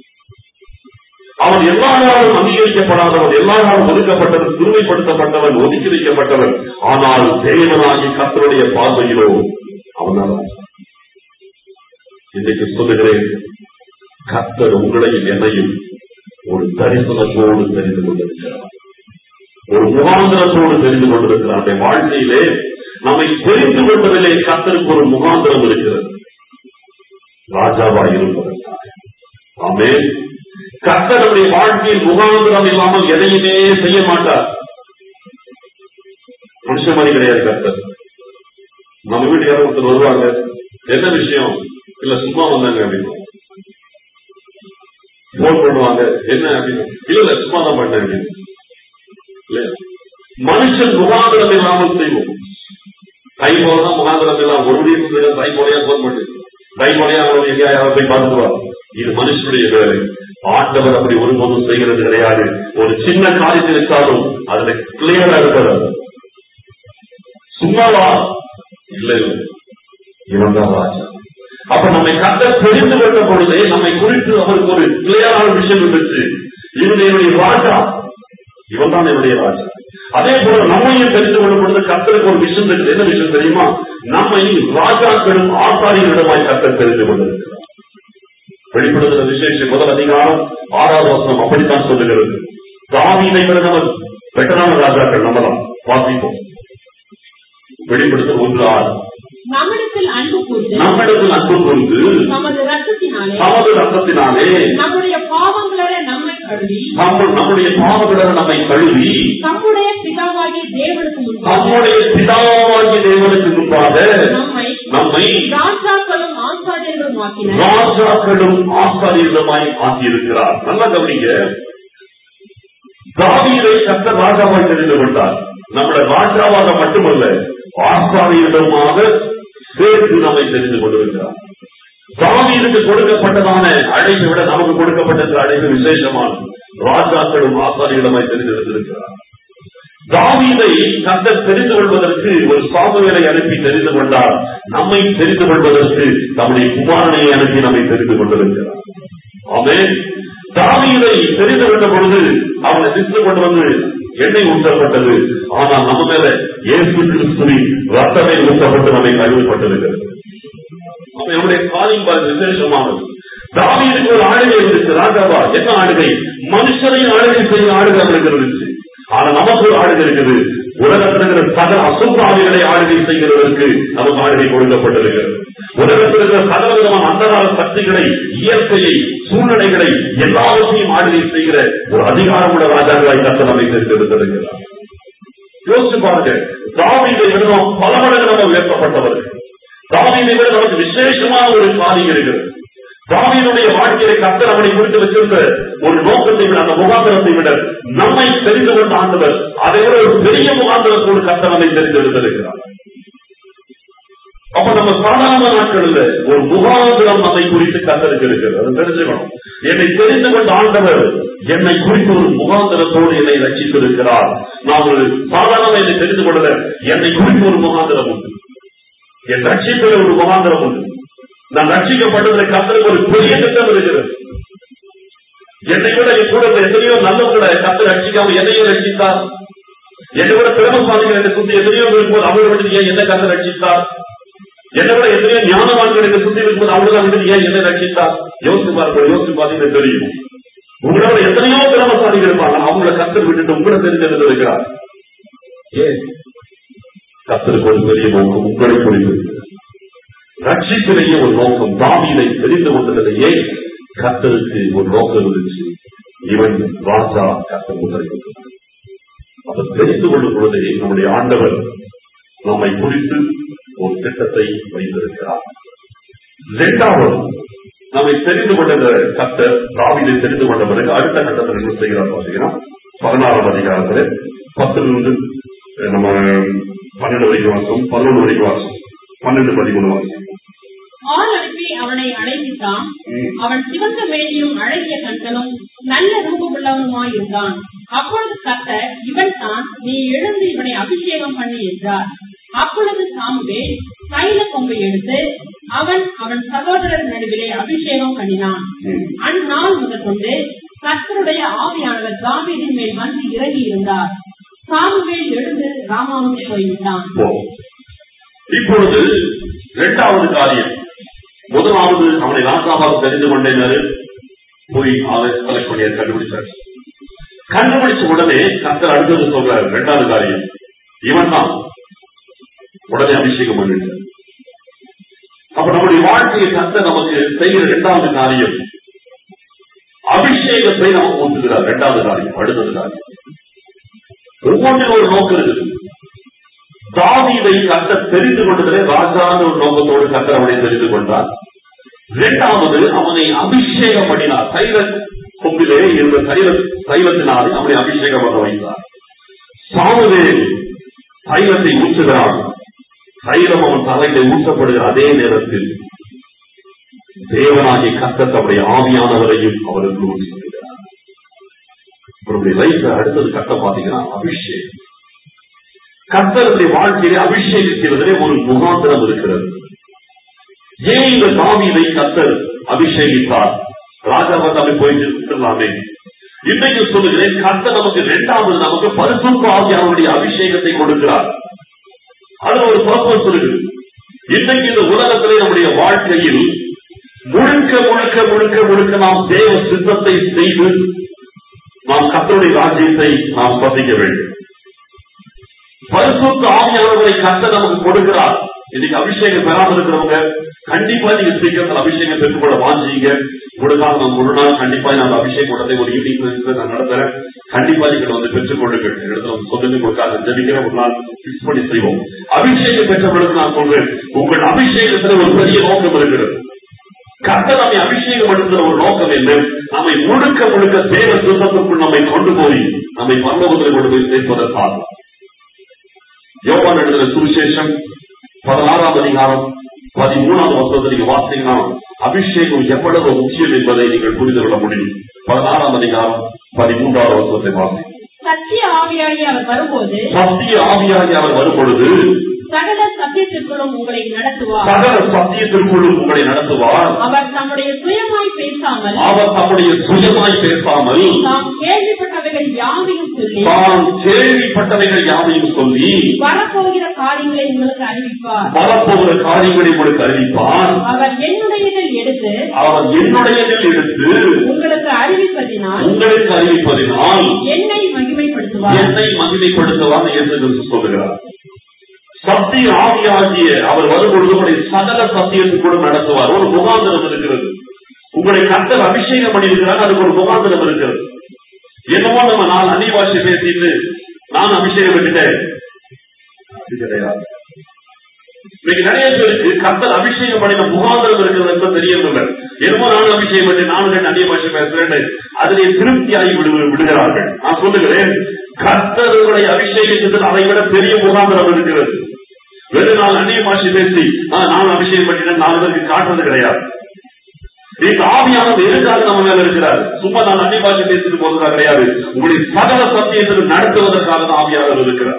அவன் எல்லா நாளும் அங்கீகரிக்கப்படாதவன் எல்லா நாளும் ஒதுக்கப்பட்டவன் சிறுமைப்படுத்தப்பட்டவன் ஒதுக்கி வைக்கப்பட்டவன் ஆனால் தேவனாகி கத்தருடைய பார்வையிலோ அவன் தான் ராஜா இன்றைக்கு சொல்லுகிறேன் கத்தர் உங்களையும் என்னையும் ஒரு தரிசனத்தோடு தெரிந்து கொண்டிருக்கிறார் ஒரு முகாந்திரத்தோடு தெரிந்து கொண்டிருக்கிறார் அந்த வாழ்க்கையிலே நம்மை தெரிந்து கொண்டதிலே கத்தருக்கு ஒரு முகாந்திரம் இருக்கிறது ராஜாவா இருப்பதற்காக ஆமே கத்தர் நம்முடைய வாழ்க்கையில் முகாந்திரம் இல்லாமல் எதையுமே செய்ய மாட்டார் மனுஷ மாதிரி கிடையாது கத்தர் நம்ம வீட்டுக்கு யாரும் ஒருத்தர் வருவாங்க என்ன விஷயம் இல்ல சும்மா வந்தாங்க அப்படின்னு போன் பண்ணுவாங்க என்ன அப்படின்னு இல்ல இல்ல சும்மா தான் பண்ணேன் அப்படின்னு இல்லையா மனுஷன் முகாந்திரம் இல்லாமல் செய்வோம் கை போலதான் முகாந்திரம் இல்லாம ஒரு வீட்டு கை போலையா போன் பண்ணு கை போலையா அவங்க எங்கேயா யாரும் போய் பார்த்துட்டு வா இது மனுஷனுடைய வேலை ஆண்டவர் அப்படி ஒருபோதும் செய்கிறது கிடையாது ஒரு சின்ன காரியத்தில் இருக்காலும் அதுல கிளியரா இருக்கிறது சும்மாவா இல்ல இல்ல இவன் தான் ராஜா அப்ப நம்மை கத்த தெரிந்து கொண்ட பொழுதே நம்மை குறித்து அவருக்கு ஒரு கிளியரான விஷயம் இருந்துச்சு இவன் என்னுடைய ராஜா இவன் தான் என்னுடைய ராஜா அதே போல நம்மையும் தெரிந்து கொள்ளும் பொழுது கத்தருக்கு ஒரு விஷயம் இருக்குது என்ன விஷயம் தெரியுமா நம்மை ராஜாக்களும் ஆசாரியர்களிடமாய் கத்தர் தெரிந்து கொண்டிருக்கிறார் வெளிப்படுத்துகிற விசேஷம் முதல் அதிகாரம் ஆறாவது வசனம் அப்படித்தான் சொல்லுகிறது தாவீதை விட பெட்டரான ராஜாக்கள் நம்மதான் வாசிப்போம் வெளிப்படுத்த ஒன்று ஆறு நம்மிடத்தில் அன்பு கூர்ந்து நம்மிடத்தில் அன்பு கொண்டு நமது ரத்தத்தினாலே நமது ரத்தத்தினாலே நம்முடைய பாவங்கள நம்மை கழுவி நம்ம நம்முடைய பாவங்களிடம் நம்மை கழுவி நம்முடைய பிதாவாகிய தேவனுக்கு முன்பாக நம்முடைய பிதாவாகிய தேவனுக்கு முன்பாக நம்மை நம்மை ராஜாக்களும் ஆசாரியர்களும் ஆக்கினார் ராஜாக்களும் ஆசாரியர்களுமாய் ஆக்கியிருக்கிறார் நல்லா கவனிங்க தாவீதை கத்த ராஜாவாய் தெரிந்து கொண்டார் நம்மளை ராஜாவாக மட்டுமல்ல ஆசாரியர்களுமாக சேர்த்து நம்மை தெரிந்து கொண்டிருக்கிறார் தாவீதுக்கு கொடுக்கப்பட்டதான அழைப்பை விட நமக்கு கொடுக்கப்பட்டிருக்கிற அழைப்பு விசேஷமான ராஜாக்களும் ஆசாரியர்களுமாய் தெரிந்து வைத்திருக்கிறார் தாவீதை கத்தர் தெரிந்து கொள்வதற்கு ஒரு சாமுவேலை அனுப்பி தெரிந்து கொண்டார் நம்மை தெரிந்து கொள்வதற்கு நம்முடைய குமாரனை அனுப்பி நம்மை தெரிந்து கொண்டிருக்கிறார் ஆமே தாவீதை தெரிந்து கொண்ட பொழுது அவனை சித்து கொண்டு வந்து எண்ணெய் ஊற்றப்பட்டது ஆனால் நம்ம மேல இயேசு கிறிஸ்துவின் ரத்தமே ஊற்றப்பட்டு நம்மை கழுவப்பட்டிருக்கிறது அவன் நம்முடைய காலிங் பார் விசேஷமானது தாவீதுக்கு ஒரு ஆளுகை இருந்துச்சு ராஜாவா என்ன ஆளுகை மனுஷனையும் ஆளுகை செய்ய ஆளுகை அவனுக்கு இருந்துச்சு ஆனா நமக்கு ஒரு ஆளுகை இருக்குது உலகத்தில் இருக்கிற சகல அசுத்தாவிகளை ஆளுகை செய்கிறதற்கு நமக்கு ஆளுகை கொடுக்கப்பட்டிருக்கிறது உலகத்தில் இருக்கிற சகல விதமான அந்தகால சக்திகளை இயற்கையை சூழ்நிலைகளை எல்லாவற்றையும் ஆளுகை செய்கிற ஒரு அதிகாரமுள்ள ராஜாக்களாய் கத்த நம்மை தெரிந்திருந்திருக்கிறார் யோசிச்சு பாருங்க தாவீதை விட நாம் பல மடங்கு நம்ம உயர்த்தப்பட்டவர்கள் தாவீதை விட நமக்கு விசேஷமான ஒரு காரியம் இருக்கிறது தாவீதுடைய வாழ்க்கையை கத்தர் அவனை குறித்து வச்சிருந்த ஒரு நோக்கத்தை விட அந்த முகாந்திரத்தை விட நம்மை தெரிந்து கொண்ட ஆண்டவர் அதை விட ஒரு பெரிய முகாந்திரத்தோடு கத்தர் நம்மை தெரிந்தெடுத்திருக்கிறார் அப்ப நம்ம சாதாரண நாட்களில் ஒரு முகாந்திரம் நம்மை குறித்து கத்தருக்கு இருக்கிறது அது தெரிஞ்சுக்கணும் என்னை தெரிந்து கொண்ட ஆண்டவர் என்னை குறித்து ஒரு முகாந்திரத்தோடு என்னை ரட்சித்திருக்கிறார் நான் ஒரு சாதாரண என்னை தெரிந்து கொள்ளல என்னை குறித்து ஒரு முகாந்திரம் உண்டு என் ரட்சிப்பில் ஒரு முகாந்திரம் உண்டு நான் ரட்சிக்கப்பட்டதில் கத்தருக்கு ஒரு பெரிய திட்டம் இருக்கிறது என்னை விட என் கூட இருந்த எத்தனையோ நல்லவங்களை கத்தர் ரட்சிக்காம என்னையும் ரட்சித்தார் என்னை விட பிரமசாலிகள் என்னை சுத்தி எத்தனையோ இருக்கும்போது அவரை விட்டு ஏன் என்ன கத்தர் ரட்சித்தார் என்னை விட எத்தனையோ ஞானவான்கள் என்னை சுத்தி இருக்கும்போது அவர்தான் விட்டு ஏன் என்ன ரட்சித்தார் யோசிச்சு பாருங்க யோசிச்சு பார்த்தீங்கன்னா தெரியும் உங்களோட எத்தனையோ பிரமசாலிகள் இருப்பாங்க அவங்கள கத்தர் விட்டுட்டு உங்களை தெரிஞ்செடுத்து இருக்கிறார் ஏன் கத்தருக்கு ஒரு பெரிய நோக்கம் உங்களை குறித்து ரட்சிப்பிலேயே ஒரு நோக்கம் தாவீதை தெரிந்து கொண்டதிலேயே கத்தருக்கு ஒரு நோக்கம் இருந்துச்சு இவன் ராஜா கத்தர் முதலை அவர் தெரிந்து கொள்ளும் பொழுதே நம்முடைய ஆண்டவர் நம்மை குறித்து ஒரு திட்டத்தை வைத்திருக்கிறார் இரண்டாவது நம்மை தெரிந்து கொண்ட கத்தர் தாவீதை தெரிந்து கொண்ட பிறகு அடுத்த கட்டத்தில் என்ன செய்கிறார் பார்த்தீங்கன்னா பதினாறாம் அதிகாரத்தில் பத்திலிருந்து நம்ம பன்னெண்டு வரைக்கும் வாசம் பதினொன்று வரைக்கும் வாசம் பன்னெண்டு பதிமூணு வாசம் ஆள் அனுப்பி அவனை அழைப்பித்தான் அவன் சிவந்த மேனியும் அழகிய கண்களும் நல்ல ரூபமுள்ளவனுமாயிருந்தான் அப்பொழுது கர்த்தர் இவன் தான் நீ எழுந்து இவனை அபிஷேகம் பண்ணி என்றார் அப்பொழுது சாமுவே தைல கொம்பை எடுத்து அவன் அவன் சகோதரர் நடுவிலே அபிஷேகம் பண்ணினான் அந்நாள் முதற்கொண்டு கர்த்தருடைய ஆவியானவர் தாவீதின் மேல் வந்து இறங்கி இருந்தார் சாமுவேல் எழுந்து ராமாவுக்கு போய்விட்டான் போகும். இப்பொழுது இரண்டாவது காரியம் முதலாவது அவனை ராசாவாக தெரிந்து கொண்டேனாரு போய் அவன் செலக்ட் பண்ணி கண்டுபிடிச்சார் கண்டுபிடிச்ச உடனே கத்தர் அடுத்தது சொல்றாரு இரண்டாவது காரியம் இவன் தான் உடனே அபிஷேகம் பண்ணிட்டார் அப்ப நம்முடைய வாழ்க்கையை கத்த நமக்கு செய்கிற இரண்டாவது காரியம் அபிஷேகத்தை நமக்கு ஊட்டுகிறார் இரண்டாவது காரியம் அடுத்தது காரியம் ஒவ்வொன்றிலும் ஒரு நோக்கம் இருக்குது தாவீதை கத்த தெரிந்து கொண்டதிலே ராஜான ஒரு நோக்கத்தோடு கத்தர் அவனை தெரிந்து கொண்டார் இரண்டாவது அவனை அபிஷேகம் பண்ணினார் தைல கொம்பிலே இருந்த தைல தைலத்தினாலே அவனை அபிஷேகம் பண்ண வைத்தார் சாமுவேல் தைலத்தை ஊற்றுகிறான் தைலம் அவன் தலையில ஊற்றப்படுகிற அதே நேரத்தில் தேவனாகிய கத்தர் தம்முடைய ஆவியானவரையும் அவருக்கு ஊற்றுகிறார் அவருடைய லைஃப்ல அடுத்தது கட்டம் பாத்தீங்கன்னா அபிஷேகம் கர்த்தருடைய வாழ்க்கையிலே அபிஷேகிக்கிறதிலே ஒரு முகாந்திரம் இருக்கிறது ஏன் இந்த தாவீதை கர்த்தர் அபிஷேகித்தார் ராஜாவை தம்மை போயிட்டு இருக்கலாமே இன்றைக்கு சொல்லுகிறேன் கர்த்தர் நமக்கு இரண்டாவது நமக்கு பரிசுத்த ஆவியானுடைய அபிஷேகத்தை கொடுக்கிறார் அது ஒரு பர்பஸ் இருக்கு இன்றைக்கு இந்த உலகத்திலே நம்முடைய வாழ்க்கையில் முழுக்க முழுக்க முழுக்க முழுக்க நாம் தேவ சித்தத்தை செய்து நாம் கத்தருடைய ராஜ்யத்தை நாம் பசிக்க வேண்டும் பரிசுத்த ஆவியானவர்களை கத்த நமக்கு கொடுக்கிறார் இன்னைக்கு அபிஷேகம் பெறாமல் இருக்கிறவங்க கண்டிப்பா நீங்க சீக்கிரத்தில் அபிஷேகம் பெற்றுக்கொள்ள வாஞ்சிங்க உங்களுக்காக நான் ஒரு நாள் கண்டிப்பா நான் அபிஷேக கூட்டத்தை ஒரு ஈவினிங் நான் நடத்துறேன் கண்டிப்பா நீங்கள் வந்து பெற்றுக் கொள்ளுங்கள் இந்த இடத்துல வந்து சொல்லுங்க உங்களுக்காக ஜெபிக்கிற ஒரு நாள் பிக்ஸ் பண்ணி செய்வோம் அபிஷேகம் பெற்றவர்களுக்கு நான் சொல்றேன் உங்கள் அபிஷேகத்துல ஒரு பெரிய நோக்கம் இருக்கிறது கர்த்தர் நம்மை அபிஷேகம் படுத்துகிற ஒரு நோக்கம் என்ன நம்மை முழுக்க முழுக்க தேவ சுத்தத்துக்குள் நம்மை கொண்டு போய் நம்மை பரலோகத்தில் கொண்டு போய் சேர்ப்பதற்காகும் யோகான் எழுதுகிற சுவிசேஷம் பதினாறாம் அதிகாரம் பதிமூணாவது வருஷத்தை நீங்க வாசிங்கன்னா அபிஷேகம் எவ்வளவு முக்கியம் என்பதை நீங்கள் புரிந்து கொள்ள முடியும் பதினாறாம் அதிகாரம் பதிமூன்றாவது வருஷத்தை வாசி சத்திய ஆவியாகி அவர் வரும்போது சத்திய ஆவியாகி அவர் வரும் பொழுது சகல சத்தியத்திற்குள்ளும் உங்களை நடத்துவார் சகல சத்தியத்திற்குள்ளும் உங்களை நடத்துவார் அவர் தம்முடைய சுயமாய் பேசாமல் அவர் தம்முடைய சுயமாய் பேசாமல் தாம் கேள்விப்பட்டவைகள் யாவையும் சொல்லி தான் கேள்விப்பட்டவைகள் யாவையும் சொல்லி வரப்போகிற காரியங்களை உங்களுக்கு அறிவிப்பார் வரப்போகிற காரியங்களை உங்களுக்கு அறிவிப்பார் அவர் என்னுடையதில் எடுத்து அவர் என்னுடையதில் எடுத்து உங்களுக்கு அறிவிப்பதினால் உங்களுக்கு அறிவிப்பதினால் என்னை மகிமைப்படுத்துவார் என்னை மகிமைப்படுத்துவார் என்று கிறிஸ்து சொல்லுகிறார் சத்திய ஆவியாகிய அவர் வரும்பொழுது உங்களை சகல சத்தியத்துக்கூட நடத்துவார் ஒரு முகாந்திரம் இருக்கிறது உங்களை கத்தர் அபிஷேகம் பண்ணியிருக்கிறார் அதுக்கு ஒரு முகாந்திரம் இருக்கிறது என்னமோ நம்ம நான் அன்னிவாசி பேசிட்டு நான் அபிஷேகம் பண்ணிட்டேன் அது கிடையாது இன்னைக்கு நிறைய பேருக்கு கத்தர் அபிஷேகம் பண்ணின முகாந்திரம் இருக்கிறது என்று தெரியவில்லை என்னமோ நானும் அபிஷேகம் பண்ணி நானும் ரெண்டு அந்நிய பாஷை பேசுறேன் அதிலே திருப்தியாகி விடு விடுகிறார்கள் நான் சொல்லுகிறேன் கத்தர் உங்களை அபிஷேகித்ததில் அதை விட பெரிய முகாந்திரம் இருக்கிறது வெறும் நாள் அந்நிய பாஷை பேசி "ஆ, நானும் அபிஷேகம் பண்ணிட்டேன் நாலு பேருக்கு காட்டுறது கிடையாது இந்த ஆவியானது எதுக்காக நம்ம மேல இருக்கிறார் சும்மா நான் அந்நிய பாஷை பேசிட்டு போறதா கிடையாது உங்களை சகல சத்தியத்தில் நடத்துவதற்காக தான் ஆவியானவர் இருக்கிறார்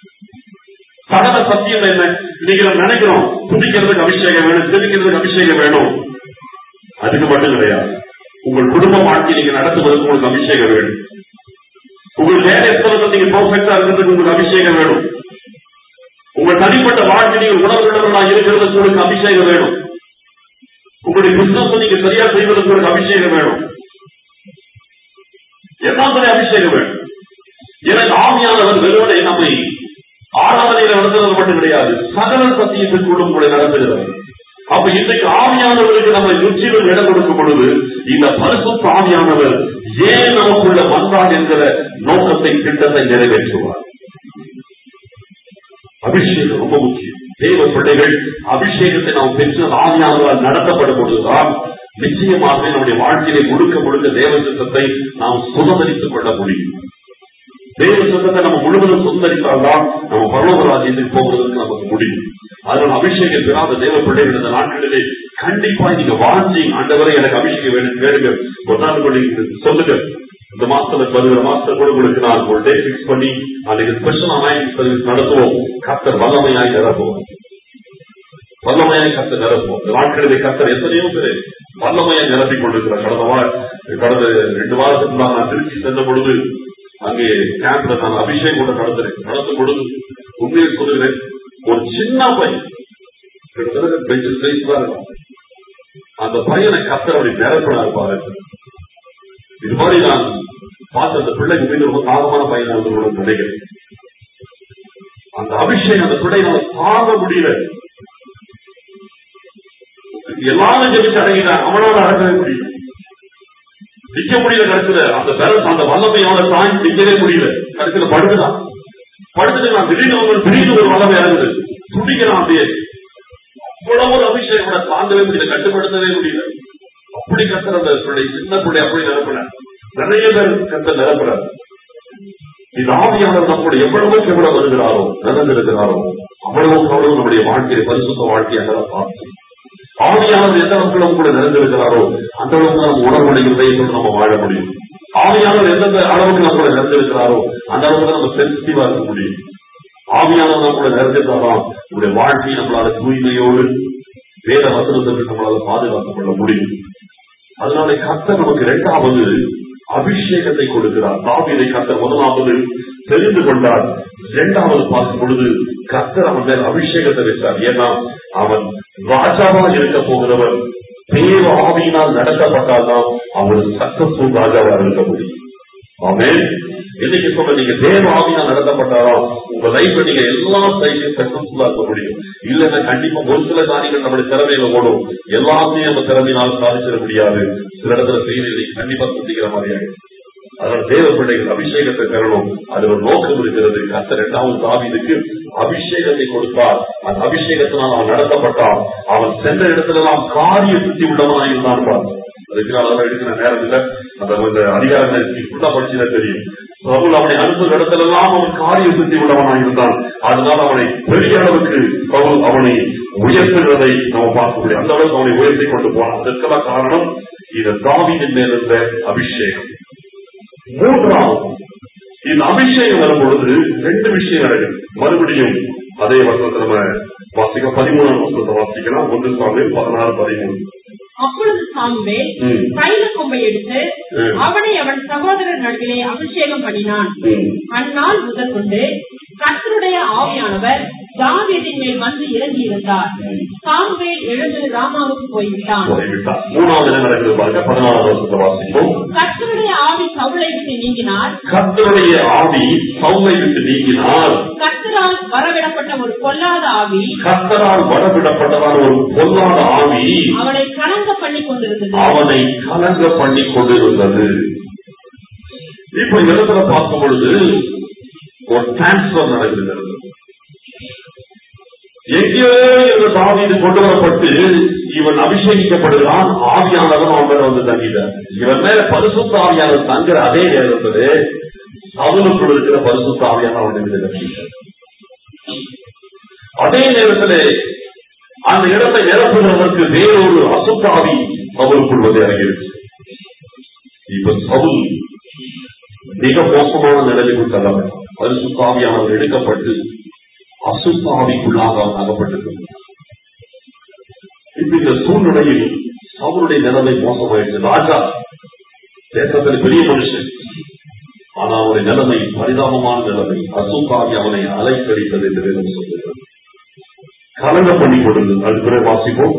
சகல சத்தியம் என்ன இன்னைக்கு நம்ம நினைக்கிறோம் துதிக்கிறதுக்கு அபிஷேகம் வேணும் செபிக்கிறதுக்கு அபிஷேகம் வேணும் அதுக்கு மட்டும் கிடையாது உங்கள் குடும்ப வாழ்க்கை நீங்க நடத்துவதற்கு உங்களுக்கு அபிஷேகம் வேணும் உங்கள் வேலை ஸ்தலத்தில் நீங்க பர்ஃபெக்டா இருக்கிறதுக்கு உங்களுக்கு அபிஷேகம் வேணும் உங்கள் தனிப்பட்ட வாழ்க்கை நீங்கள் உணர்வுள்ளவர்களா இருக்கிறதுக்கு உங்களுக்கு அபிஷேகம் வேணும் உங்களுடைய பிசினஸ் நீங்க சரியா செய்வதற்கு உங்களுக்கு அபிஷேகம் வேணும் எல்லாத்துடைய அபிஷேகம் வேணும் எனக்கு ஆவியானவர் வெறுவனை நம்மை ஆராதனையில நடத்துறது மட்டும் கிடையாது சகல சத்தியத்திற்குள்ளும் உங்களை நடத்துகிறார் அப்ப இன்றைக்கு ஆவியானவருக்கு நம்ம ருச்சியில் இடம் கொடுக்கும் பொழுது இந்த பரிசுத்த ஆவியானவர் ஏன் நமக்குள்ள வந்தார் என்கிற நோக்கத்தை திட்டத்தை நிறைவேற்றுவார் அபிஷேகம் ரொம்ப முக்கியம் தேவ பிள்ளைகள் அபிஷேகத்தை நாம் பெற்று ஆவியானவரால் நடத்தப்படும் பொழுதுதான் நிச்சயமாகவே நம்முடைய வாழ்க்கையிலே முழுக்க முழுக்க தேவ சித்தத்தை நாம் சுதந்திரித்துக் கொள்ள முடியும் தேவ சித்தத்தை நம்ம முழுவதும் சுதந்திரித்தால்தான் நம்ம பரலோக ராஜ்யத்துக்கு போவதற்கு நமக்கு முடியும் அதனால் அபிஷேகம் பெறாத தேவ பிள்ளைகள் இந்த நாட்களிலே கண்டிப்பா நீங்க வாஞ்சி ஆண்டவரை எனக்கு அபிஷேகம் வேணும் கேளுங்க ஒரு நாள் கொண்டு சொல்லுங்க இந்த மாசத்துல வருகிற மாசத்துல கூட உங்களுக்கு நான் ஒரு டே பிக்ஸ் பண்ணி அன்னைக்கு ஸ்பெஷல் அமைன் சர்வீஸ் நடத்துவோம் கத்தர் வல்லமையாய் நிரப்புவோம் வல்லமையாய் கத்தர் நிரப்புவோம் இந்த நாட்களிலே கத்தர் எத்தனையோ பேர் வல்லமையாய் நிரப்பிக் கொண்டிருக்கிறார் கடந்த வார கடந்த ரெண்டு வாரத்துக்கு முன்னால் நான் திருச்சி சென்ற பொழுது அங்கே கேம்ப்ல நான் அபிஷேகம் கூட நடத்துறேன் நடத்தும் பொழுது உண்மையை சொல்லுகிறேன் ஒரு சின்ன பையன் கிட்டத்தட்ட பெஞ்சு சைஸ் தான் இருக்கும் அந்த பையனை கத்தர் அப்படி நிரப்பினார் பாருங்க இது மாதிரி நான் பார்த்த அந்த பிள்ளைக்கு மீது ரொம்ப தாகமான பையன் வந்து நினைக்கிறேன் அந்த அபிஷேகம் அந்த பிள்ளைகளை தாங்க முடியல எல்லாரும் ஜெபிச்சு அடங்கிட்டான் அவனால அடங்கவே முடியல நிக்க முடியல கருத்துல அந்த பேரண்ட்ஸ் அந்த வல்லமையோட தாங்கி நிக்கவே முடியல கருத்துல படுத்துதான் படுத்துட்டு நான் திடீர்னு ஒரு திடீர்னு ஒரு வல்லமை இறங்குது துடிக்கிறான் அப்படியே அவ்வளவு ஒரு அபிஷேகம் தாங்கவே முடியல கட்டுப்படுத்தவே முடியல அப்படி கத்துற அந்த பிள்ளை சின்ன பிள்ளை அப்படி நிரப்புறார் நிறைய பேர் கத்த நிரப்புறார் இந்த ஆவியாளர் நம்முடைய எவ்வளவுக்கு எவ்வளவு வருகிறாரோ நடந்திருக்கிறாரோ அவ்வளவுக்கு அவ்வளவு நம்முடைய வாழ்க்கையை பரிசுத்த வாழ்க்கையை அங்கதான் பார்த்து ஆவியானவர் எந்த அளவுக்கு கூட நிறைந்திருக்கிறாரோ அந்த அளவுக்கு நம்ம உணர்வுடைய இதயத்தோடு நம்ம வாழ முடியும் ஆவியானவர் எந்தெந்த அளவுக்கு நம்ம கூட நிறைந்திருக்கிறாரோ அந்த அளவுக்கு நம்ம சென்சிட்டிவா இருக்க முடியும் ஆவியானவர் நம்ம கூட நிறைந்திருந்தாதான் நம்முடைய வாழ்க்கையை நம்மளால தூய்மையோடு வேத வசனத்திற்கு நம்மளால பாதுகாத்துக் கொள்ள முடியும் அதனால கர்த்தர் நமக்கு இரண்டாவது அபிஷேகத்தை கொடுக்கிறார் தாவீதை கர்த்தர் முதலாவது தெரிந்து கொண்டார் இரண்டாவது பார்க்கும் பொழுது கர்த்தர் அவன் மேல் அபிஷேகத்தை வச்சார் ஏன்னா அவன் ராஜாவா இருக்க போகிறவர் தேவ ஆவியினால் நடத்தப்பட்டால்தான் அவர் சக்சஸ்ஃபுல் ராஜாவா இருக்க முடியும் ஆமே இன்னைக்கு சொல்ற நீங்க தேவ ஆவியினால் நடத்தப்பட்டாலும் உங்க லைஃப்ல நீங்க எல்லா சைட்லயும் சக்சஸ்ஃபுல்லா இருக்க முடியும் இல்லன்னா கண்டிப்பா ஒரு சில காரியங்கள் நம்முடைய திறமையில ஓடும் எல்லாத்தையும் நம்ம திறமையினால் சாதிச்சிட முடியாது சில இடத்துல செய்தி கண்டிப்பா சந்திக்கிற மாதிரி ஆயிடும் அதனால தேவ பிள்ளைகள் அபிஷேகத்தை பெறணும் அது ஒரு நோக்கம் இருக்கிறது கத்த இரண்டாவது தாவீதுக்கு அபிஷேகத்தை கொடுத்தார் அந்த அபிஷேகத்தினால் அவன் நடத்தப்பட்டான் அவன் சென்ற இடத்துல எல்லாம் காரிய சுத்தி உள்ளவனாக இருந்தான் பார் அதுக்கு அதெல்லாம் எடுக்கிற நேரம் இல்ல அந்த அந்த அதிகாரங்களை ஃபுல்லா படிச்சுதான் தெரியும் பவுல் அவனை அனுப்புகிற இடத்துல எல்லாம் அவன் காரிய சுத்தி உள்ளவனாக இருந்தான் அதனால அவனை பெரிய அளவுக்கு பவுல் அவனை உயர்த்துகிறதை நம்ம பார்க்க முடியும் அந்த அளவுக்கு அவனை உயர்த்தி கொண்டு போனான் அதற்கெல்லாம் காரணம் இது தாவீதின் மேல் இருந்த அபிஷேகம் மூன்றாவது இந்த அபிஷேகம் வரும் பொழுது ரெண்டு விஷயம் நடக்குது மறுபடியும் அதே வசனத்தை நம்ம வாசிக்க பதிமூணாம் வசனத்தை வாசிக்கலாம் ஒன்று சாமி பதினாறு பதிமூணு அப்பொழுது சாமுவேல் ம். கைல கொம்பை எடுத்து ம். அவனை அவன் சகோதரர் நடுவிலே அபிஷேகம் பண்ணினான் ம். அந்நாள் முதல் கொண்டு கர்த்தருடைய ஆவியானவர் தாவீதின் மேல் வந்து இறங்கி இருந்தார் சாமுவேல் எழுந்து ராமாவுக்கு போய்விட்டான் போய்விட்டார் மூணாவது என்ன நடக்குது பாருங்க பதினாறாம் வருஷத்தை வாசிப்போம் கர்த்தருடைய ஆவி சவுளை விட்டு நீங்கினார் கர்த்தருடைய ஆவி சவுலை விட்டு நீங்கினார் கர்த்தரால் வரவிடப்பட்ட ஒரு பொல்லாத ஆவி கர்த்தரால் வரவிடப்பட்டதான ஒரு பொல்லாத ஆவி அவனை கலங்க பண்ணி கொண்டிருந்தது அவனை கலங்க பண்ணி கொண்டிருந்தது இப்ப இந்த இடத்துல பார்க்கும் பொழுது ஒரு டிரான்ஸ்பர் நடக்குது எங்கேயோ இந்த தாவீது கொண்டு வரப்பட்டு இவன் அபிஷேகிக்கப்படுகிறான் ஆவியானவன் அவன் மேல வந்து தங்கிட்டார் இவன் மேல பரிசுத்த ஆவியானவர் தங்குற அதே நேரத்தில் அவனுக்குள் இருக்கிற பரிசுத்த ஆவியான அவன் மீது தங்கிட்டார் அதே நேரத்தில் அந்த இடத்தை நிரப்புகிறதற்கு வேறொரு அசுத்தாவி அவருக்குள் வந்து இறங்கிருச்சு இப்ப சவுல் மிக மோசமான நிலைமைக்கு தள்ளப்பட்டார் பரிசுத்தாவியானவர் எடுக்கப்பட்டு அசுத்தாவிக்குள்ளாக அவன் அகப்பட்டிருக்கிறார் இப்ப இந்த சூழ்நிலையில் அவருடைய நிலைமை மோசமாயிடுச்சு ராஜா தேசத்தில் பெரிய மனுஷன் ஆனா அவருடைய நிலைமை பரிதாபமான நிலைமை அசுத்தாவி அவனை அலைக்கடித்தது என்று வேதம் சொல்லுகிறது கலங்க பண்ணி கொண்டிருந்தது அது பிறகு வாசிப்போம்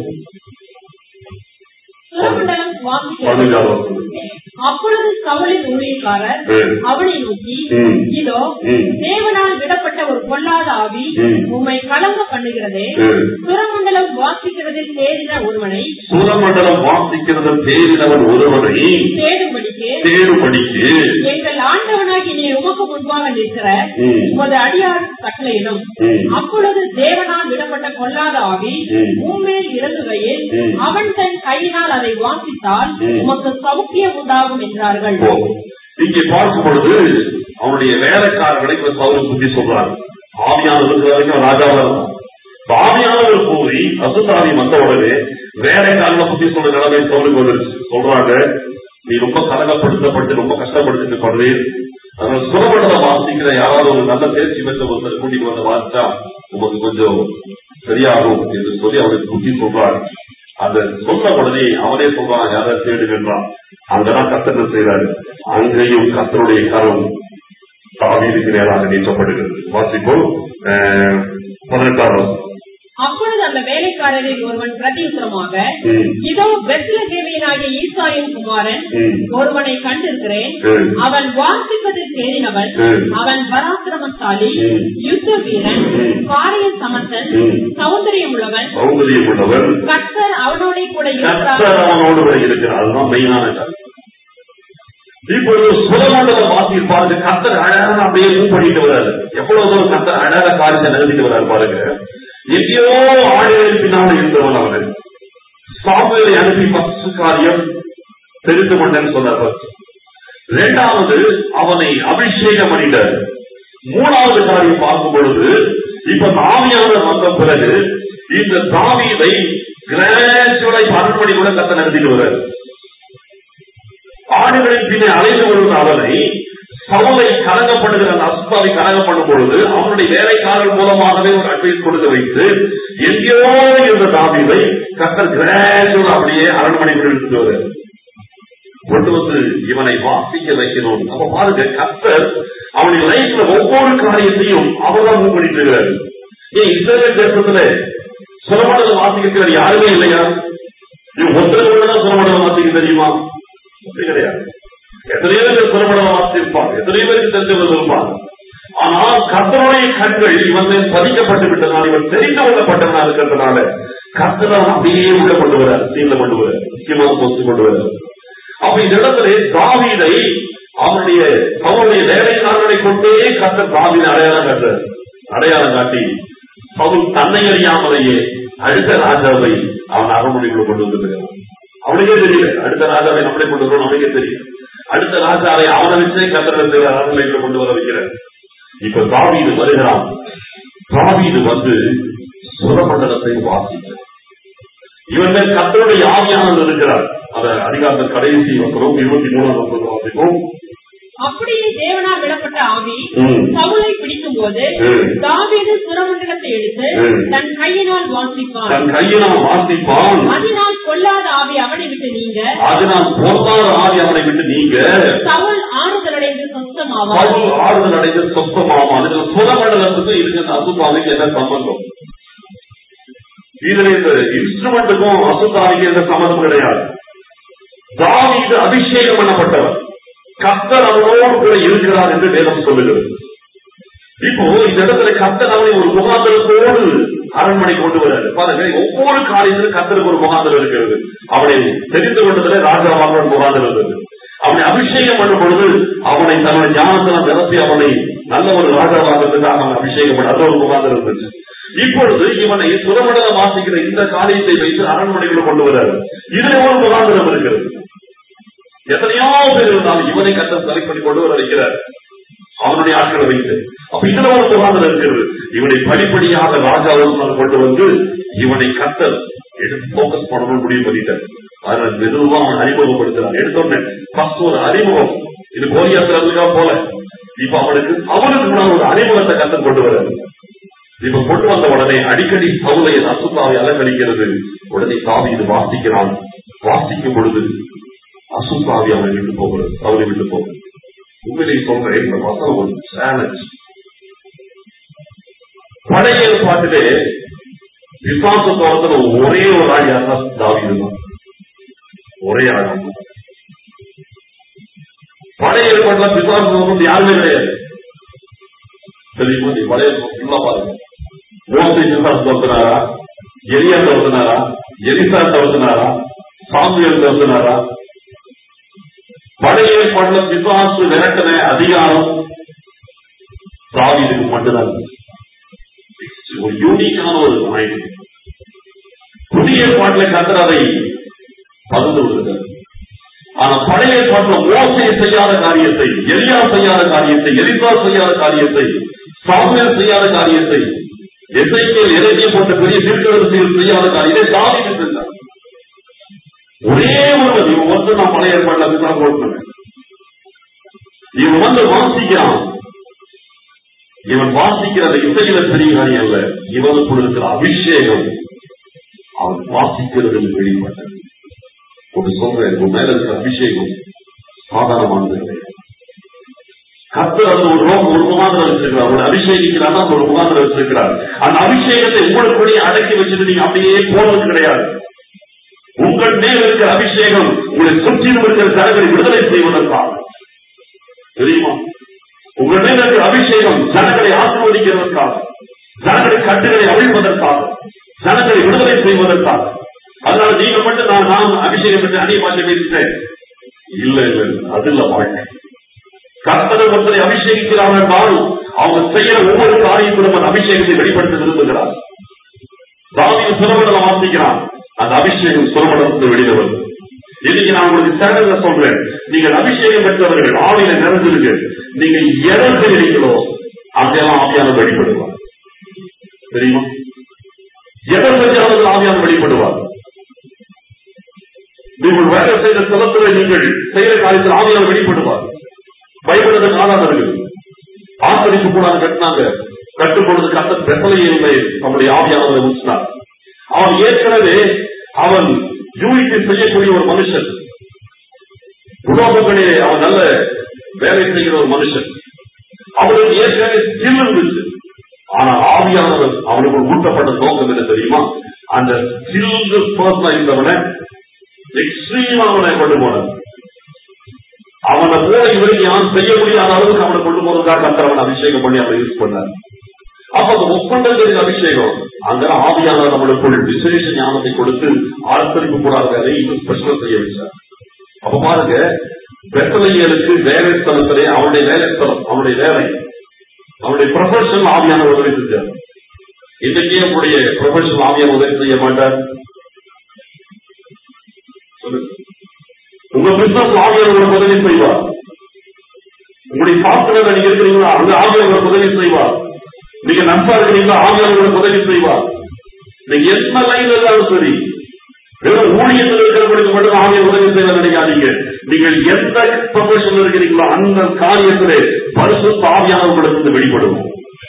சுரமண்டலம் வாசிக்கிறது பதினஞ்சாவது வசனம். அப்பொழுது சவுளின் ஊழியக்காரர் ம். அவனை நோக்கி ம். இதோ ம். தேவனால் விடப்பட்ட ஒரு பொல்லாத ஆவி ம். உம்மை கலங்க பண்ணுகிறதே ம். சுரமண்டலம் வாசிக்கிறதில் தேடின ஒருவனை சூரமண்டலம் வாசிக்கிறது தேடினவன் ஒருவனை தேடும்படிக்கு தேடுபடிக்கு எங்கள் ஆண்டவனாகி நீ உமக்கு முன்பாக நிற்கிற ம். உமது அடியார் கட்டளையிடும் ம். அப்பொழுது தேவனால் விடப்பட்ட பொல்லாத ஆவி ம். உம்மேல் இறங்குகையில் ம். அவன் தன் கையினால் அதை வாசித்தால் ம். உமக்கு சௌக்கியம் உண்டாகும் என்றார்கள் போ. இங்கே பார்க்கும் பொழுது அவனுடைய வேலைக்காரர்களை இப்ப சவுல் புத்தி சொல்றாங்க ஆவியானவர் இருக்கிற வரைக்கும் ராஜாவா இருக்கும் இப்ப ஆவியானவர் போய் அசுத்தாவி வந்த உடனே வேலைக்காரர்களை புத்தி சொல்ற நிலைமை சவுலுக்கு வந்துருச்சு சொல்றாங்க நீ ரொம்ப கலகப்படுத்தப்பட்டு ரொம்ப கஷ்டப்படுத்திட்டு படுறீர் அதனால சுரமண்டலம் வாசிக்கிற யாராவது ஒரு நல்ல தேர்ச்சி பெற்ற ஒருத்தர் கூட்டிட்டு வந்து வாசிச்சா உங்களுக்கு கொஞ்சம் சரியாகும் என்று சொல்லி அவனுக்கு புத்தி சொல்றாரு அந்த சொன்ன உடனே அவனே சொல்றான் யாரை தேடுகின்றான் அங்கதான் கத்தனை செய்றாரு அங்கேயும் கத்தருடைய கரம் தாவீதுக்கு நேராக நீட்டப்படுகிறது வாசிப்போம் அஹ், பதினெட்டாம் வசனம். அப்பொழுது அந்த வேலைக்காரரில் ஒருவன் பிரதியுத்தரமாக ம். இதோ பெத்லகேமியனாகிய ஈசாயின் குமாரன் ம். ஒருவனை கண்டிருக்கிறேன் ம். அவன் வாசிப்பதில் தேறினவன் ம். அவன் பராக்கிரமசாலி ம். யுத்த வீரன் ம். பாரிய சமத்தன் ம். சௌந்தரியம் உள்ளவன் சௌந்தரியம் உள்ளவர் கர்த்தர் அவனோட கூட கர்த்தர் இருக்கிறார் அவனோடு கூட இருக்கிறார் அதுதான் மெயினான காரியம் இப்பொழுது சுலமண்டல வாசியில் பாருங்க கத்தர் அழகாக அப்படியே மூவ் பண்ணிட்டு வர்றாரு எவ்வளவு தூரம் கத்தர் அழகாக காரியத்தை நிறுத்திட்டு வர்றாரு பாருங்க எங்கேயோ ஆடுகளின் பின்னால் இருந்தவன் அவரு சாமுவேலை அனுப்பி பத்து காரியம் தெரிந்து கொண்டேன்னு சொன்னார் first. இரண்டாவது அவனை அபிஷேகம் பண்ணிட்டார் மூணாவது காரியம் பார்க்கும் பொழுது இப்ப தாவியானவர் வந்த பிறகு இந்த தாவீதை கிராஜுவலை அரண்மனை கூட கத்த நடத்திட்டு வர்றாரு ஆடுகளின் பின்னே அழைத்து வருகிற அவனை சவுலை கலங்கப்படுகிற அந்த அஸ்தாவை கலங்கம் பண்ணும் பொழுது அவனுடைய வேலைக்காரர் மூலமாகவே ஒரு அட்வைஸ் கொடுக்க வைத்து எங்கேயோ இருந்த தாவீதை கத்தர் கிராஜுவல் அப்படியே அரண்மனைக்குள் எடுத்துட்டு வர்றாரு கொண்டு வந்து இவனை வாசிக்க வைக்கணும் அப்ப பாருங்க கத்தர் அவனுடைய லைஃப்ல ஒவ்வொரு காரியத்தையும் அவர்தான் மூவ் பண்ணிட்டு இருக்கிறாரு ஏன் இஸ்ரேல் தேசத்துல சுலமண்டலம் வாசிக்க யாருமே இல்லையா இவன் ஒருத்தர் தான் சுலமண்டலம் வாசிக்க தெரியுமா அப்படி கிடையாது எத்தனையோ பேர் சுலமண்டலம் வாசிச்சிருப்பாங்க எத்தனையோ பேருக்கு தெரிஞ்சவர்கள் இருப்பாங்க ஆனால் கத்தருடைய கண்கள் இவன் மேல் பதிக்கப்பட்டு விட்டதால் இவன் தெரிந்து கொள்ளப்பட்டவனா இருக்கிறதுனால கத்தரால் அப்படியே உள்ள கொண்டு வர சீன்ல கொண்டு வர முக்கியமான போஸ்ட் கொண்டு வர அப்ப இந்த இடத்துல தாவீதை அவனுடைய அவனுடைய வேலைக்காரர்களை கொண்டே கத்தர் தாவீதை அடையாளம் காட்டுறார் அடையாளம் காட்டி பவுல் தன்னை அறியாமலேயே அடுத்த ராஜாவை அவன் அரண்மனைக்குள்ள கொண்டு வந்துருக்கிறான் அவனுக்கே தெரியல அடுத்த ராஜாவை நம்மளே கொண்டு வரணும் அவனுக்கே தெரியும் அடுத்த ராஜாவை அவனை வச்சே கத்திரத்தை அரண்மனைக்குள்ள கொண்டு வர வைக்கிறார் இப்ப தாவீது வருகிறான் தாவீது வந்து சுரமண்டலத்தை வாசிக்கிறார் இவன் மேல் கத்தருடைய ஆவியானவர் இருக்கிறார் அத அதிகாரத்தில் கடைசி வசனம் இருபத்தி மூணாம் வசனம் வாசிப்போம் அப்படியே தேவனால் விடப்பட்ட ஆவி ம். சவுலை பிடிக்கும் போது ம். தாவீது சுரமண்டலத்தை எடுத்து ம். தன் கையினால் வாசிப்பான் தன் கையினால் வாசிப்பான் அதனால் கொல்லாத ஆவி அவனை விட்டு நீங்க அதனால் பொருளாதார ஆவி அவனை விட்டு நீங்க சவுல் ஆறுதலடைந்து சொந்தமாவான் பவுல் ஆறுதல் அடைந்து சொந்தமாவான் இதுல சுரமண்டலத்துக்கு இதுக்கு இந்த அசுத்தாவிக்கு என்ன சம்பந்தம் இதுல இந்த இன்ஸ்ட்ருமெண்ட்டுக்கும் அசுத்தாவிக்கு எந்த சம்பந்தம் கிடையாது தாவீது அபிஷேகம் பண்ணப்பட்டவர் கத்தர் அவனோடு கூட இருக்கிறார் என்று வேதம் சொல்லுகிறது இப்போ இந்த இடத்துல கத்தர் அவனை ஒரு முகாந்திரத்தோடு அரண்மனை கொண்டு வராரு பாருங்க ஒவ்வொரு காரியத்திலும் கத்தருக்கு ஒரு முகாந்திரம் இருக்கிறது அவனை தெரிந்து கொண்டதுல ராஜாவாக ஒரு முகாந்திரம் இருந்தது அவனை அபிஷேகம் பண்ணும் பொழுது அவனை தன்னுடைய ஞானத்தில நிரப்பி அவனை நல்ல ஒரு ராஜாவாகிறதுக்காக அவன் அபிஷேகம் பண்ண அது ஒரு முகாந்திரம் இருந்துச்சு இப்பொழுது இவனை சுரமண்டலம் வாசிக்கிற இந்த காரியத்தை வைத்து அரண்மனைக்குள்ள கொண்டு வராரு இதுல ஒரு முகாந்திரம் இருக்கிறது எத்தனையோ பேர் இருந்தாலும் இவனை கத்தர் செலக்ட் பண்ணி கொண்டு வர வைக்கிறார் அவனுடைய ஆட்களை வைத்து அப்ப இதுல ஒரு முகாந்திரம் இருக்கிறது இவனை படிப்படியாக ராஜாவுக்கு கொண்டு வந்து இவனை கத்தர் எடுத்து போக்கஸ் பண்ணணும் முடிவு பண்ணிட்டார் அதனால மெதுவா அவன் அறிமுகப்படுத்துறான் எடுத்தோடனே ஃபர்ஸ்ட் ஒரு அறிமுகம் இது கோரியாத்திரத்துக்காக போல இப்ப அவனுக்கு அவனுக்கு முன்னாடி ஒரு அறிமுகத்தை கத்தர் கொண்டு வர்றாரு இப்ப கொண்டு வந்த உடனே அடிக்கடி சவுலை அசுத்தாவை அலங்கரிக்கிறது உடனே தாவி இது வாசிக்கிறான் வாசிக்கும் பொழுது அசுத்தாவி அவனை விட்டு போகிறது சவுலை விட்டு போகிறது உண்மையிலே சொல்றேன் இந்த வசனம் ஒரு சேலஞ்ச் பழைய ஏற்பாட்டிலே விசுவாசத்தோட ஒரே ஒரு ஆள் யாருன்னா தாவீது தான் ஒரே ஆள் பழைய ஏற்பாட்டுல விசுவாசம் வந்து யாருமே கிடையாது தெரியுமா நீ பழைய ஃபுல்லா பாருங்க மோசை விசுவாசம் தோர்த்தினாரா எலியா தோர்த்தினாரா எலிசா தோர்த்தினாரா சாமியல் தோர்த்தினாரா பழைய ஏற்பாட்டுல விசுவாசு விரட்டின அதிகாரம் தாவீதுக்கு மட்டும்தான் இருந்துச்சு. ஒரு யூனிக்கான ஒரு மைண்ட் புதிய ஏற்பாட்டுல கத்தர் அதை பகிர்ந்து விடுகிறார் ஆனா பழைய ஏற்பாட்டுல மோசை செய்யாத காரியத்தை எலியா செய்யாத காரியத்தை எலிசா செய்யாத காரியத்தை சாமியல் செய்யாத காரியத்தை எசைக்கியல் இறங்கிய போன்ற பெரிய தீர்க்கதரிசிகள் செய்யாத காரியத்தை தாவீது செஞ்சார் ஒரே ஒருவர் இவன் வந்து நான் பழைய ஏற்பாட்டில் அதுதான் கொடுத்தேன் இவன் வந்து வாசிக்கிறான் இவன் வாசிக்கிற அந்த இசையில பெரிய காரியம் அல்ல இவனுக்குள் இருக்கிற அபிஷேகம் அவன் வாசிக்கிறது வெளிப்பட்டது ஒரு சொல்றேன் உன் மேல இருக்கிற அபிஷேகம் சாதாரணமானது கிடையாது கத்தர் அந்த ஒரு ரோம் ஒரு முகாந்திரம் வச்சிருக்கிறார் ஒரு அபிஷேகிக்கிறார் அந்த ஒரு முகாந்திரம் வச்சிருக்கிறார் அந்த அபிஷேகத்தை உங்களுக்குள்ளே அடக்கி வச்சுட்டு நீங்க அப்படியே போறது கிடையாது உங்கள் மேல் இருக்கிற அபிஷேகம் உங்களை சுற்றிலும் இருக்கிற ஜனங்களை விடுதலை செய்வதற்காக தெரியுமா உங்கள் மேல் இருக்கிற அபிஷேகம் ஜனங்களை ஆசிர்வதிக்கிறதற்காக ஜனங்களை கட்டுகளை அழிப்பதற்காக ஜனங்களை விடுதலை செய்வதற்காக அதனால நீங்க மட்டும் நான் நான் அபிஷேகம் பெற்று அந்நிய பாஷை பேசிட்டேன் இல்ல இல்ல இல்ல. அது இல்ல வாழ்க்கை கர்த்தர் ஒருத்தரை அபிஷேகிக்கிறார் என்றால் அவங்க செய்யற ஒவ்வொரு காரியத்திலும் அந்த அபிஷேகத்தை வெளிப்படுத்த விரும்புகிறார் தாவியின் சுரமண்டலம் வாசிக்கிறான் அந்த அபிஷேகம் சுரமண்டலத்தில் வெளியே வருது இன்னைக்கு நான் உங்களுக்கு சேனல்ல சொல்றேன் நீங்கள் அபிஷேகம் பெற்றவர்கள் ஆவியில நிறைஞ்சிருக்கு நீங்க எதை செய்றீங்களோ அங்கெல்லாம் ஆவியான வெளிப்படுவார் தெரியுமா எதை செஞ்சாலும் ஆவியான வெளிப்படுவார் நீங்கள் வேலை செய்த ஸ்தலத்தில் நீங்கள் செய்கிற காரியத்தில் ஆவியால் வெளிப்படுவார் பயப்படுறதுக்கு ஆதாரம் இருக்குது ஆசிரிப்பு கூட கட்டினாங்க கட்டும் பொழுது கட்ட பெசலையை நம்முடைய ஆவியானவரை ஊற்றினார் அவன் ஏற்கனவே அவன் யூனிட்டி செய்யக்கூடிய ஒரு மனுஷன் உலோகங்களே அவன் நல்ல வேலை செய்கிற ஒரு மனுஷன் அவனுக்கு ஏற்கனவே ஸ்கில் இருந்துச்சு ஆனா ஆவியானவர் அவனுக்கு ஒரு ஊட்டப்பட்ட நோக்கம் என்ன தெரியுமா அந்த ஸ்கில்டு பர்சனா இருந்தவனை எக்ஸ்ட்ரீமா அவனை கொண்டு போனார் அவனை போல இவருக்கு யாரும் செய்ய முடியாத அளவுக்கு அவனை கொண்டு போறதுக்காக கத்தர் அவனை அபிஷேகம் பண்ணி அவனை யூஸ் பண்ணார் அப்ப அந்த ஒப்பந்தங்களின் அபிஷேகம் அங்க ஆவியானவர் நம்மளுக்குள் விசேஷ ஞானத்தை கொடுத்து ஆர்ப்பரிப்பு கூடாத வேலையை இன்னும் ஸ்பெஷல் செய்ய வச்சார் அப்ப பாருங்க பெத்தலையலுக்கு வேலை ஸ்தலத்திலே அவனுடைய வேலை ஸ்தலம் அவனுடைய வேலை அவனுடைய ப்ரொஃபஷனல் ஆவியான உதவி செஞ்சார் இன்னைக்கே உங்களுடைய ப்ரொஃபஷனல் ஆவியான உதவி செய்ய மாட்டார் சொல்லுங்க. உங்க பிசினஸ் ஆவியான உங்களுக்கு உதவி செய்வார் உங்களுடைய சாஸ்திரம் நீங்க இருக்கிறீங்களா அங்க ஆவியான உங்களுக்கு உதவி செய்வார் நீங்க நண்பா இருக்கிறீங்களா ஆவியான உங்களுக்கு உதவி செய்வார் நீங்க எந்த லைன்ல இருந்தாலும் சரி வெறும் ஊழியத்தில் இருக்கிறவங்களுக்கு மட்டும் ஆவிய உதவி செய்ய நினைக்காதீங்க நீங்க நீங்கள் எந்த ப்ரொஃபஷன்ல இருக்கிறீங்களோ அந்த காரியத்திலே பரிசு தாவியானவர்களிடந்து வெளிப்படும்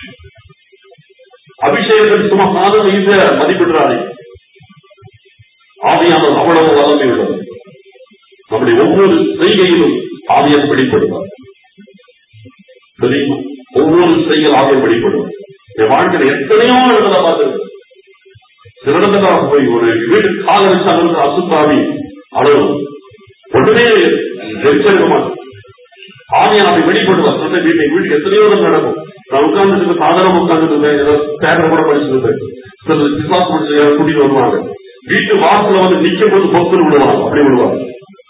அபிஷேகத்தில் சும்மா சாதனை ஈஸியா மதிப்பிடுறாரு ஆவியானவர் அவ்வளவு வல்லமை உள்ளது நம்முடைய ஒவ்வொரு செய்கையிலும் ஆவியர் வெளிப்படுவார் தெரியுமா ஒவ்வொரு செய்கையில் ஆவியர் வெளிப்படுவார் என் வாழ்க்கையில எத்தனையோ இடத்துல பார்த்து சில இடத்துல போய் ஒரு வீட்டு கால வச்சு அங்கிருந்து அசுத்தாவி அளவு உடனே எச்சரிக்க மாட்டோம் ஆவியான் அப்படி வெளிப்படுவார் சொந்த வீட்டை வீட்டுக்கு எத்தனையோ தடவை நடக்கும் நான் உட்கார்ந்துட்டு சாதாரண உட்கார்ந்துட்டு ஏதோ பேப்பர் கூட படிச்சுட்டு சில விசுவாசம் படிச்சு கூட்டிட்டு வருவாங்க வீட்டு வாசல்ல வந்து நிக்கும் போது பொத்து விடுவாங்க அப்படி விடுவாங்க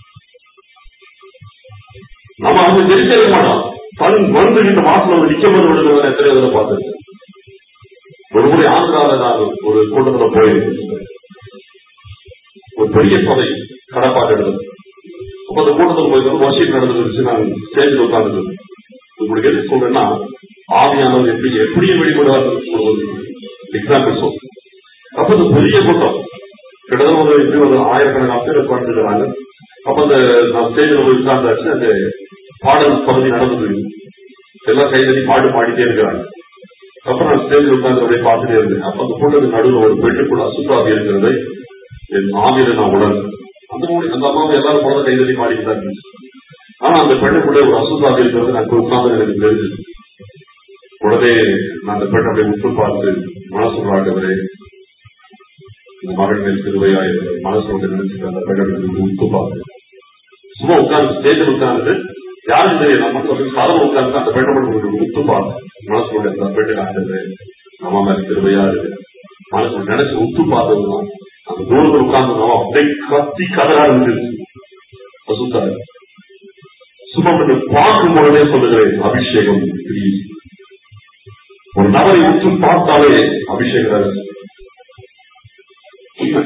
நம்ம அவங்க தெரிஞ்சிருக்க மாட்டோம் தன் வந்து வீட்டு வாசல்ல வந்து நிக்கும் போது விடுறத எத்தனை தடவை பார்த்துருக்கேன் ஒரு முறை ஆந்திராவில் நான் ஒரு கூட்டத்துல போயிருக்கேன் ஒரு பெரிய சபை கடப்பாடு எடுத்தது அப்ப அந்த கூட்டத்தில் போய் வர்ஷிப் நடந்துருந்துச்சு நான் ஸ்டேஜில் உட்கார்ந்து உங்களுக்கு எது சொல்றேன்னா ஆவியானவர் எப்படி எப்படியே வெளிப்படுவார் எக்ஸாம்பிள் சொல் அப்ப அந்த பெரிய கூட்டம் கிட்டத்தட்ட ஒரு எப்படி ஒரு ஆயிரக்கணக்கான பேர் உட்கார்ந்துருக்கிறாங்க அப்ப அந்த நான் ஸ்டேஜில் போய் உட்கார்ந்தாச்சு அந்த பாடல் பகுதி நடந்தது எல்லாம் கைதறி பாடு பாடிட்டே இருக்கிறாங்க அப்ப நான் ஸ்டேஜில் உட்கார்ந்து அப்படியே பார்த்துட்டே இருந்தேன் அப்ப அந்த கூட்டத்துக்கு நடுவில் ஒரு பெண்ணுக்குள்ள அசுத்தாவி இருக்கிறது என் ஆவியில நான் உணர்ந்தேன் அந்த மூணு அந்த அம்மாவை எல்லாரும் குழந்தை கைதறி பாடிட்டு தான் இருந்துச்சு ஆனா அந்த பெண்ணுக்குள்ள ஒரு அசுத்தாவி இருக்கிறது நான் உட்கார்ந்து எனக்கு தெரிஞ்சது உடனே நான் அந்த பெண்ணை அப்படியே உற்று பார்த்து மனசு ஆண்டவரே இந்த மகள் மேல் திருவையா மனசு வந்து நினைச்சிட்டு அந்த பெண்ணை உத்து பார்த்து சும்மா உட்கார்ந்து ஸ்டேஜில் உட்கார்ந்து யாரும் தெரியும் நம்ம சொல்லி சாதம் உட்கார்ந்து அந்த பெண்ணை மட்டும் உத்து பார்த்து மனசு அந்த பெண்ணுக்கு ஆண்டவரே நம்ம மேல திருவையா இருக்கு மனசு நினைச்சு உத்து பார்த்ததுதான் அந்த தூரத்தில் உட்கார்ந்து நம்ம அப்படியே கத்தி கதறா இருந்துச்சு அசுத்தாரு சும்மா கொஞ்சம் பார்க்கும் பொழுதே சொல்லுகிறேன் அபிஷேகம் please. ஒரு நபரை உற்று பார்த்தாலே அபிஷேக ரகசியம். உண்மை.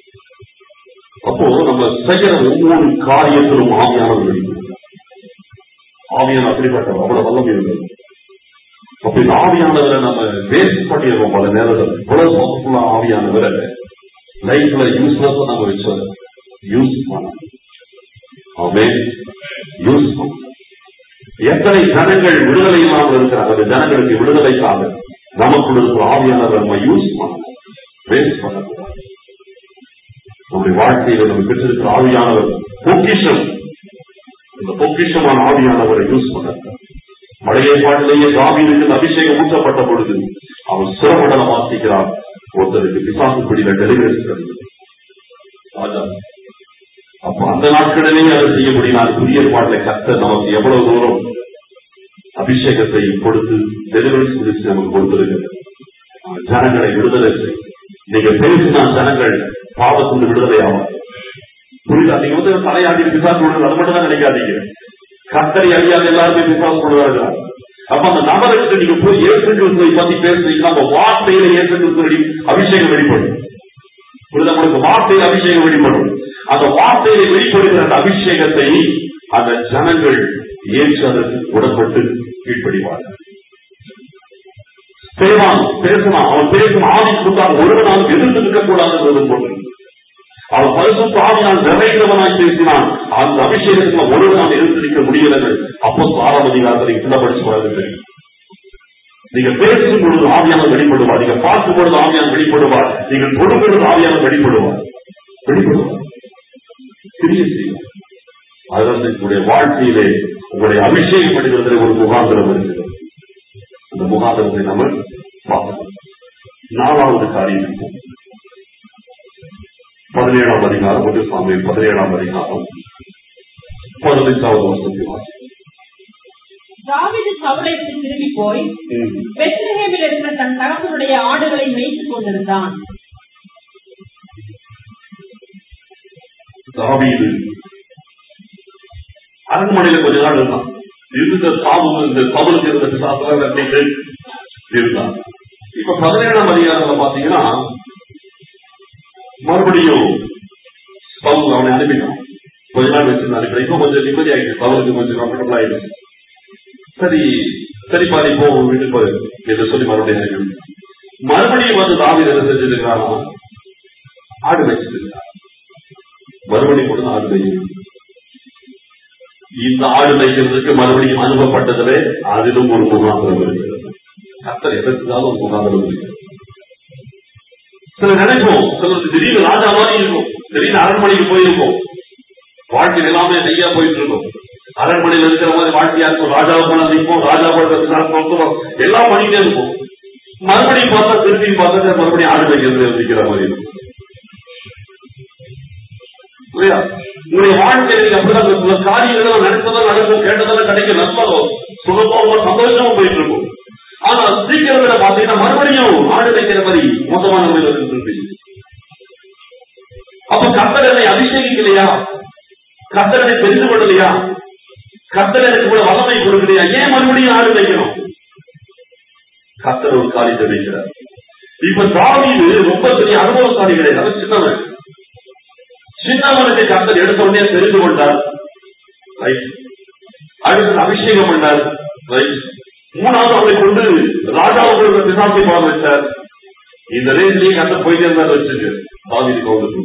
அப்போ நம்ம செய்யற ஒவ்வொரு காரியத்திலும் ஆவியானவர் வெளிப்படுகிறார். ஆவியான அப்படிப்பட்ட அவ்வளவு வல்லமை இருந்தது அப்ப இந்த ஆவியானவரை நம்ம வேஸ்ட் பண்ணிடுறோம் பல நேரத்தில் இவ்வளவு பவர்ஃபுல்லா ஆவியானவரை லைஃப்ல யூஸ்லெஸ் நம்ம வச்சோம் யூஸ் பண்ண ஆமே யூஸ் பண்ண எத்தனை ஜனங்கள் விடுதலை இல்லாமல் இருக்கிறாங்க அந்த ஜனங்களுக்கு விடுதலைக்காக நமக்குள்ள இருக்கிற ஆவியானவர் நம்ம யூஸ் பண்ணணும் வேஸ்ட் பண்ணக்கூடாது நம்முடைய வாழ்க்கையில நம்ம பெற்றிருக்கிற ஆவியானவர் பொக்கிஷம் இந்த பொக்கிஷமான ஆவியானவரை யூஸ் பண்ண பழைய பாட்டிலேயே தாவீதுக்கு அபிஷேகம் ஊற்றப்பட்ட பொழுது அவன் சுரமண்டலம் வாசிக்கிறான் ஒருத்தருக்கு பிசாசு பிடியில டெலிவரி கிடைத்தது ராஜா அப்ப அந்த நாட்களிலேயே அதை செய்ய முடியும் புதிய பாட்டில கத்த நமக்கு எவ்வளவு தூரம் அபிஷேகத்தை கொடுத்து டெலிவரி முடிச்சு நமக்கு கொடுத்திருக்கிறது ஜனங்களை விடுதலை செய் நீங்க பேசினா ஜனங்கள் பாவத்திலிருந்து விடுதலை ஆகும் புரியுதா நீங்க வந்து தலையாடி பிசாசு விடுறது அது மட்டும் தான் நினைக்காதீங்க கத்தரை அறியாத எல்லாருமே பிசாசு விடுவார்கள் அப்ப அந்த நபருக்கு நீங்க போய் இயேசு கிறிஸ்துவை பத்தி பேசுறீங்கன்னா அந்த வார்த்தையில இயேசு கிறிஸ்து அபிஷேகம் வெளிப்படும் புரியுதா உங்களுக்கு வார்த்தையில் அபிஷேகம் வெளிப்படும் அந்த வார்த்தையில வெளிப்படுகிற அந்த அபிஷேகத்தை அந்த ஜனங்கள் ஏற்று அதற்கு உடன்பட்டு கீழ்ப்படிவார்கள் செய்வான் பேசலாம் அவன் பேசும் ஆவி கொடுத்தான் ஒருவனால் எதிர்த்து நிற்கக்கூடாது போன்று அவன் பரிசுத்த ஆவினால் நிறைந்தவனாய் பேசினான் அந்த அபிஷேகத்தில் ஒருவனால் எதிர்த்து நிற்க முடியவில்லை அப்போ ஆறாம் அதிகாரத்தை நீங்க படிச்சு பாருங்க தெரியும் நீங்க பேசும் பொழுது ஆவியான வெளிப்படுவார் நீங்க பார்க்கும் பொழுது ஆவியான வெளிப்படுவார் நீங்கள் தொடும் பொழுது ஆவியான வெளிப்படுவார் வெளிப்படுவார் சிறிய செய்யும் அதற்கு உங்களுடைய வாழ்க்கையிலே உங்களுடைய அபிஷேகம் அடைவதில் ஒரு முகாந்திரம் இருக்கிறது அந்த முகாந்திரத்தை நம்ம பார்க்கணும் நாலாவது காரியம் பதினேழாம் அதிகாரம் ஒரு சாமி பதினேழாம் அதிகாரம் பதினைந்தாவது வருஷத்தை வாசி தாவீது சவுலை விட்டு திரும்பி போய் பெத்லஹேமில் இருக்கிற தன் தகப்பனுடைய ஆடுகளை மேய்த்துக் கொண்டிருந்தான் தாவீது அரண்மனையில கொஞ்ச நாள் இருந்தான் இருந்த சாபம் இந்த பவலுக்கு இருந்த பிசாசெல்லாம் கட்டிட்டு இருந்தான் இப்ப பதினேழாம் அதிகாரத்துல பாத்தீங்கன்னா மறுபடியும் பவுல் அவனை அனுப்பினான் கொஞ்ச நாள் வச்சிருந்தாரு இப்ப இன்னும் கொஞ்சம் நிம்மதி ஆயிடுச்சு பவுலுக்கு கொஞ்சம் கம்ஃபர்டபுள் ஆயிடுச்சு சரி சரி பாதி போ உன் வீட்டுக்கு போய் என்று சொல்லி மறுபடியும் அனுப்பி மறுபடியும் வந்து தாவி என்ன செஞ்சிருக்கானா ஆடு வச்சிருக்கான் மறுபடியும் கூட ஆடு வையும் இந்த ஆடு மேய்க்கிறதுக்கு மறுபடியும் அனுப்பப்பட்டதிலே அதிலும் ஒரு முகாந்திரம் இருக்கிறது கத்தர் எதற்காக ஒரு முகாந்திரம் இருக்கிறது சில நினைப்போம் சிலருக்கு திடீர்னு ராஜா மாதிரி இருக்கும் திடீர்னு அரண்மனைக்கு போயிருக்கோம் வாழ்க்கை எல்லாமே நெய்யா போயிட்டு இருக்கும் அரண்மனையில் இருக்கிற மாதிரி வாழ்க்கையா இருக்கும் ராஜாவை போல நிற்போம் ராஜா போல எல்லாம் பண்ணிட்டே இருக்கும் மறுபடியும் பார்த்தா திருப்பியும் பார்த்தா மறுபடியும் ஆடு வைக்கிறது நிற்கிற மாதிரி இருக்கும் புரியா உங்களுடைய வாழ்க்கையில நீங்க அப்படிதான் சில காரியங்கள் நடந்ததெல்லாம் நடக்கும் கேட்டதெல்லாம் கிடைக்கும் நல்லா சுகமாக சந்தோஷமா போயிட்டு இருக்கும் ஆனா சீக்கிரத்துல பாத்தீங்கன்னா மறுபடியும் ஆடு வைக்கிற மாதிரி மோசமான முறையில் இருக்கு அப்ப கத்தரனை அபிஷேகிக்கலையா கத்தரனை தெரிந்து கொள்ளலையா கத்தரனுக்கு கூட வல்லமை கொடுக்கலையா ஏன் மறுபடியும் ஆடு வைக்கணும் கத்தர் ஒரு காரியத்தை வைக்கிறார் இப்ப தாவீது ரொம்ப பெரிய அனுபவசாலி கிடையாது அவன் சின்னவன் சின்னவனுக்கு கத்தர் எடுத்த உடனே தெரிந்து கொண்டார் ரைட் அடுத்து அபிஷேகம் பண்ணார் ரைட் மூணாவது அவரை கொண்டு ராஜாவுக்கு பிசாசி பாடம் வச்சார் இந்த ரேஞ்சிலேயே கத்தர் போயிட்டே இருந்தார் வச்சுங்க தாவீது கவுண்டர்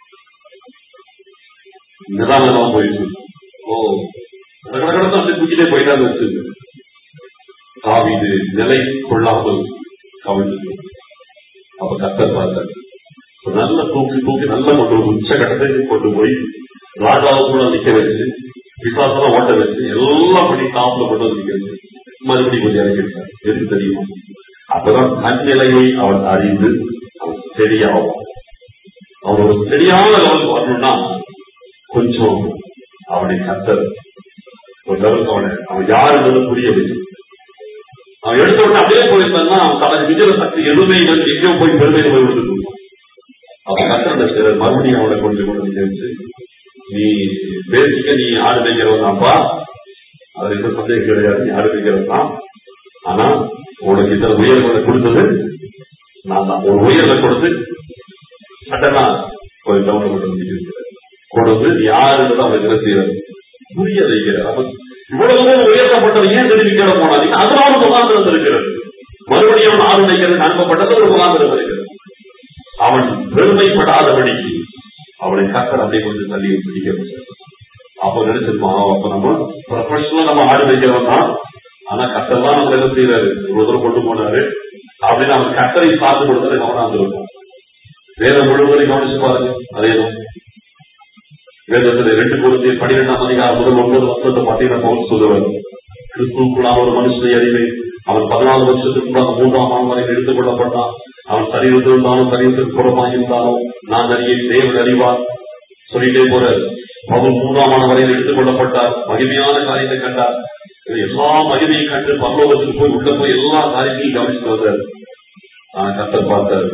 நிதானமா போயிட்டு ஓ கடற்கடத்தை அப்படி தூக்கிட்டே போயிட்டான்னு வச்சுங்க தாவீது நிலை கொள்ளாமல் கவிழ்ந்து அப்ப கத்தர் பார்த்தார் நல்ல தூக்கி தூக்கி நல்ல கொண்டு உச்ச கட்டத்தை கொண்டு போய் ராஜாவை கூட நிக்க வச்சு விசாசமா ஓட்ட வச்சு எல்லாம் பண்ணி டாப்ல கொண்டு வந்து நிக்க வச்சு மறுபடியும் கொஞ்சம் இறங்கிட்டார் எதுக்கு தெரியுமா அப்பதான் தன் நிலையை அவன் அறிந்து அவன் சரியாகும் அவன் ஒரு சரியான லெவலுக்கு வரணும்னா கொஞ்சம் அவனை கத்தர் ஒரு லெவலுக்கு அவனை அவன் யாருன்றது புரிய வச்சு அவன் எடுத்த உடனே அப்படியே போயிருந்தான்னா அவன் தனக்கு விஜய சக்தி எதுவுமே இல்லை எங்கேயோ போய் பெருமையில போய் விட்டு அவன் கத்திர சிலர் மறுபடியும் அவனை கொண்டு கொண்டு நிக்க வச்சு நீ பேசிக்க நீ ஆடு வைக்கிறவன் அப்பா அது எந்த சந்தேகம் கிடையாது நீ ஆடு வைக்கிறவன் தான் ஆனா உனக்கு இத்தனை உயர்வுகளை கொடுத்தது நான் தான் ஒரு உயர்வை கொடுத்து சட்டனா கொஞ்சம் டவுன் கொண்டு வந்து நிக்க வைக்கிறேன் கொடுத்து யாருன்றது அவன் என்ன செய்யறது புரிய வைக்கிறார் அவன் இவ்வளவு தூரம் உயர்த்தப்பட்டது ஏன் தெரிவிக்கிற போனாதீங்க அதனால ஒரு முகாந்திரம் இருக்கிறது மறுபடியும் அவன் ஆறு வைக்கிறது அனுப்பப்பட்டது ஒரு முகாந்திரம் இருக்கிறது அவன் பெருமைப்படாதபடிக்கு அவனை கத்தர் அப்படியே கொஞ்சம் தள்ளி பிடிக்க வச்சார் அப்ப நினைச்சிருப்பான் அப்ப நம்ம ப்ரொஃபஷனலா நம்ம ஆடு வைக்கிறவன் தான் ஆனா கத்தர் தான் நம்ம என்ன செய்யறாரு இவ்வளவு தூரம் கொண்டு போனாரு அப்படின்னு அவன் கத்தரை சார்ந்து கொடுத்தது கவனம் இருக்கும் வேதம் முழுவதையும் கவனிச்சு பாருங்க அதேதான் வேதத்துல ரெண்டு குழந்தை பன்னிரெண்டாம் அதிகாரம் முதல் ஒன்பது வருஷத்தை பார்த்தீங்கன்னா பவுல் சொல்லுவார் கிறிஸ்துக்குள்ளான ஒரு மனுஷனை அறிவை அவன் பதினாலு வருஷத்துக்கு முன்பாக மூன்றாம் ஆண்டு வரை எடுத்துக் கொள்ளப்பட்டான் அவன் சரீரத்தில் இருந்தாலும் சரீரத்திற்கு புறமாக இருந்தாலும் நான் அறிய தேவன் அறிவார் சொல்லிட்டே போற பவுல் மூன்றாம் ஆண்டு வரையில் எடுத்துக் கொள்ளப்பட்டார் மகிமையான காரியத்தை கண்டார் எல்லா மகிமையும் கண்டு பரலோகத்துக்கு போய் உள்ள போய் எல்லா காரியத்தையும் கவனிச்சு வந்தார் நான் கத்தர் பார்த்தார்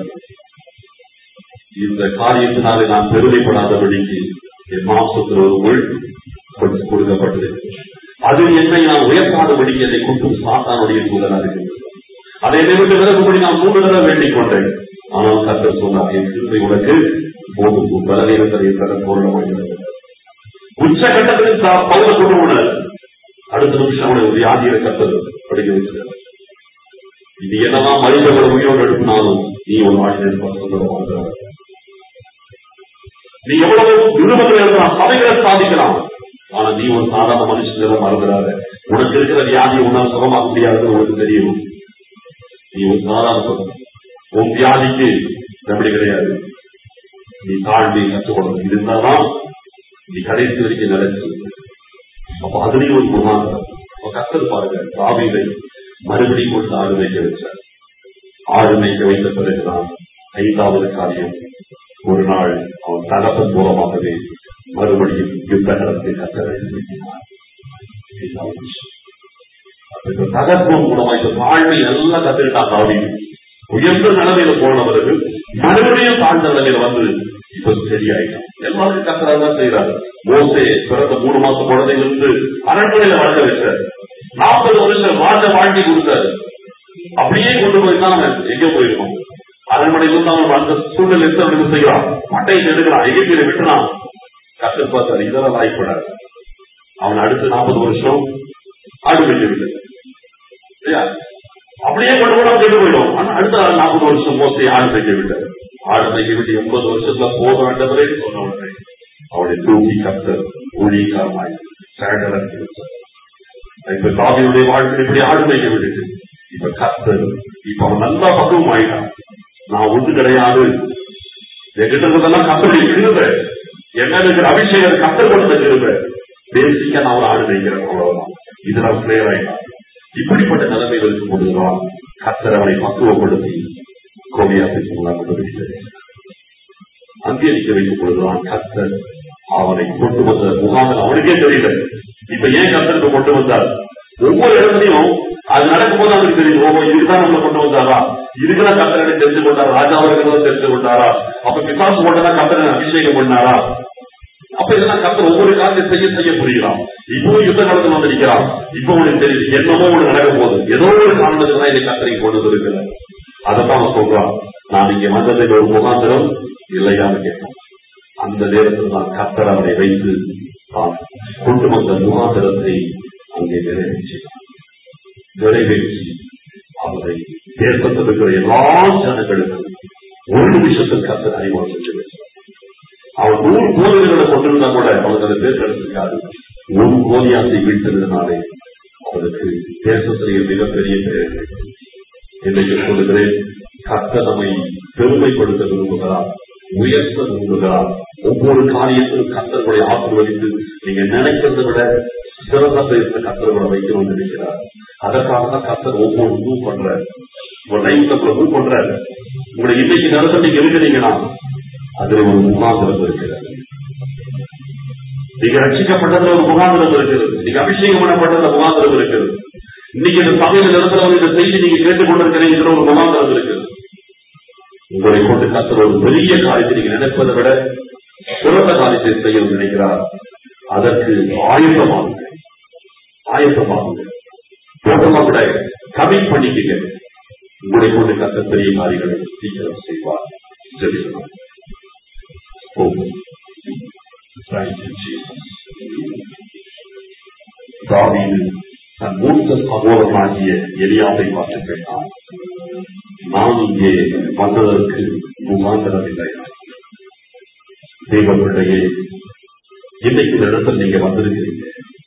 இந்த காரியத்தினாலே நான் பெருமைப்படாதபடிக்கு என் மாம்சத்தில் ஒரு முள் கொடுத்து கொடுக்கப்பட்டது அது என்னை நான் உயர்த்தாதபடி என்னை கொண்டு சாத்தானுடைய சூழலாக இருக்கின்றது அதை நிமிட்டு விலகும்படி நான் மூன்று தடவை வேண்டிக் கொண்டேன் ஆனால் கத்தர் சொன்னார் என் சிந்தை உனக்கு போதும் பலவீனத்தை தர பூர்ணமாகிறது உச்சகட்டத்தில் பவுல கொண்டு போனார் அடுத்த நிமிஷம் அவனை வியாதியில கத்தர் படிக்க வச்சிருக்கார் இது என்னதான் மனிதர்கள் உயிரோடு எழுப்பினாலும் நீ ஒரு வாழ்க்கை சுந்தரமாக நீ எவ்வளவு விரும்புகிற இருக்கலாம் சபைகளை சாதிக்கலாம் ஆனா நீ ஒரு சாதாரண மனுஷன் மறந்துடாத உனக்கு இருக்கிற வியாதி உன்னால் சுகமாக முடியாதுன்னு உனக்கு தெரியும் நீ ஒரு சாதாரண உன் வியாதிக்கு எப்படி கிடையாது நீ தாழ்ந்து கற்றுக்கொள்ளணும் இருந்தாதான் நீ கடைசி வரைக்கும் நிலைச்சு அப்ப அதுலயும் ஒரு முகாந்திரம் கத்தல் பாருங்க காவிரை மறுபடியும் கொண்டு ஆடு வைக்க வச்சார் ஆடு மேய்க்க வைத்த பிறகுதான் ஐந்தாவது காரியம் ஒரு நாள் அவன் தகப்பன் மூலமாகவே மறுபடியும் யுத்த களத்தை கத்தரை தகப்பன் மூலமா இந்த தாழ்மை எல்லாம் கத்துக்கிட்டான் தாவி உயர்ந்த நிலைமையில போனவர்கள் மறுபடியும் தாழ்ந்த நிலைமையில வந்து இப்ப சரியாயிட்டான் எல்லாருக்கும் கத்தராதான் செய்யறாரு மோசே பிறந்த மூணு மாசம் குழந்தைங்களுக்கு அரண்மனையில வாழ்க்கை வச்சார் நாற்பது வருஷம் வாழ்ந்த வாழ்க்கை கொடுத்தாரு அப்படியே கொண்டு போய் தான் அவன் எங்க போயிருக்கோம் அரண்மனையிலிருந்து அவன் அந்த சூழ்நிலை என்ன செய்யறான் மட்டையை எடுக்கிறான் எகிப்தில விட்டுறான் கத்து பார்த்தாரு இதெல்லாம் வாய்ப்படாது அவன் அடுத்த நாற்பது வருஷம் ஆடு வைக்கவில்லை அப்படியே கொண்டு கூட கெட்டு போயிடும் ஆனா அடுத்த நாற்பது வருஷம் மோசை ஆடு வைக்கவில்லை ஆடு வைக்க விட்டு எண்பது வருஷத்துல போதும் ஆண்டவரே சொன்ன உடனே அவனை தூக்கி கத்தர் ஊழியக்காரமாய் ஸ்டாண்டர்ட் இருக்கிறது இப்ப தாவியுடைய வாழ்க்கை இப்படி ஆடு மேய்க்க விடுது இப்ப கத்தர் இப்ப அவன் நல்லா பக்குவம் ஆயிட்டான் நான் ஒன்று கிடையாது என்கிட்ட இருந்ததெல்லாம் கத்தருடைய கிருப என்ன இருக்கிற அபிஷேகம் கத்தர் கொடுத்த கிருப பேசிக்கா நான் ஒரு ஆடு மேய்க்கிறேன் அவ்வளவுதான் இதுல அவன் கிளியர் ஆயிட்டான் இப்படிப்பட்ட நிலைமையில் இருக்கும் பொழுதுதான் கத்தர் அவனை பக்குவப்படுத்தி கோவியாத்துக்கு முன்னால் கொண்டு வைத்தது அங்கீகரிக்க வைக்கும் பொழுதுதான் கத்தர் அவனை கொண்டு வந்த முகாமில் அவனுக்கே தெரியல இப்ப ஏன் கத்தருக்கு கொண்டு வந்தார் ஒவ்வொரு இடத்துலையும் அது நடக்கும்போது அவனுக்கு தெரியும் ஓ இதுதான் நம்மளை கொண்டு வந்தாரா இதுக்குதான் கத்தரனை தெரிந்து கொண்டாரா ராஜா அவர்கள் தெரிந்து கொண்டாரா அப்ப பிசாசு கொண்டதான் கத்தரனை அபிஷேகம் பண்ணாரா அப்ப இதெல்லாம் கத்தர் ஒவ்வொரு காரியத்தை செய்ய செய்ய புரியலாம் இப்போ யுத்த காலத்துல வந்து நிற்கிறான் இப்போ உனக்கு தெரியுது என்னமோ ஒண்ணு நடக்க போகுது ஏதோ ஒரு காரணத்துக்கு தான் இதை கத்தரை கொண்டு வந்திருக்கிறார் அதைத்தான் அவன் சொல்றான் நான் இங்க வந்ததில் ஒரு முகாந்திரம் இல்லையான்னு கேட்டான் அந்த நேரத்தில் நான் கத்தர் அவனை வைத்து தான் கொண்டு வந்த முகாந்திரத்தை அங்கே நிறைவேற்றினான் நிறைவேற்றி அவரை தேசத்தில் இருக்கிற எல்லா ஜனங்களுக்கும் ஒரு நிமிஷத்தில் கத்தர் அறிமுகம் செஞ்சு வச்சார். அவன் நூறு கோவில்களை கொண்டிருந்தா கூட அவனுக்கு அந்த பேர் கிடைச்சிருக்காது ஒரு கோலியாத்தை வீழ்த்தினதுனாலே அவனுக்கு தேசத்திலேயே மிகப்பெரிய பெயர் கிடைத்தது. இன்றைக்கு சொல்லுகிறேன் கத்த நம்மை பெருமைப்படுத்த விரும்புகிறார் உயர்த்த விரும்புகிறார் ஒவ்வொரு காரியத்திலும் கத்தர்களை ஆசீர்வதித்து நீங்க நினைக்கிறதை விட சிறந்த பேச கத்தர்களை வைக்கணும்னு நினைக்கிறார் அதற்காக தான் கத்தர் ஒவ்வொரு மூவ் பண்ற உங்க லைஃப்ல கூட மூவ் பண்ற உங்களை இன்னைக்கு நேரத்தில் நீங்க இருக்கிறீங்கன்னா அதுல ஒரு முகாந்திரம் இருக்கிறது நீங்க ரட்சிக்கப்பட்டதுல ஒரு முகாந்திரம் இருக்கிறது நீங்க அபிஷேகம் பண்ணப்பட்டதுல முகாந்திரம் இருக்கிறது இன்னைக்கு இந்த சமையல் இடத்துல வந்து இந்த செய்தி நீங்க கேட்டுக் கொண்டிருக்கிறீங்க ஒரு முகாந்திரம் இருக்குது உங்களை கொண்டு கத்தர் ஒரு பெரிய காரியத்தை நீங்க நினைப்பதை விட சிறந்த காரியத்தை செய்ய நினைக்கிறார் அதற்கு ஆயுதமாகுங்க ஆயுதமாகுங்க டோட்டலா கூட கமிட் பண்ணிக்கங்க உங்களை கொண்டு கத்த பெரிய காரியங்களை சீக்கிரம் செய்வார் ஜெபிக்கலாம் ஓ Thank you, Jesus. தாவீது தன் மூத்த சகோதரனாகிய எலியாவை பார்த்து கேட்டான் நான் இங்கே வந்ததற்கு முகாந்திரம் இல்லை தெய்வ பிள்ளையே இன்னைக்கு இந்த இடத்துல நீங்க வந்திருக்கிறீங்க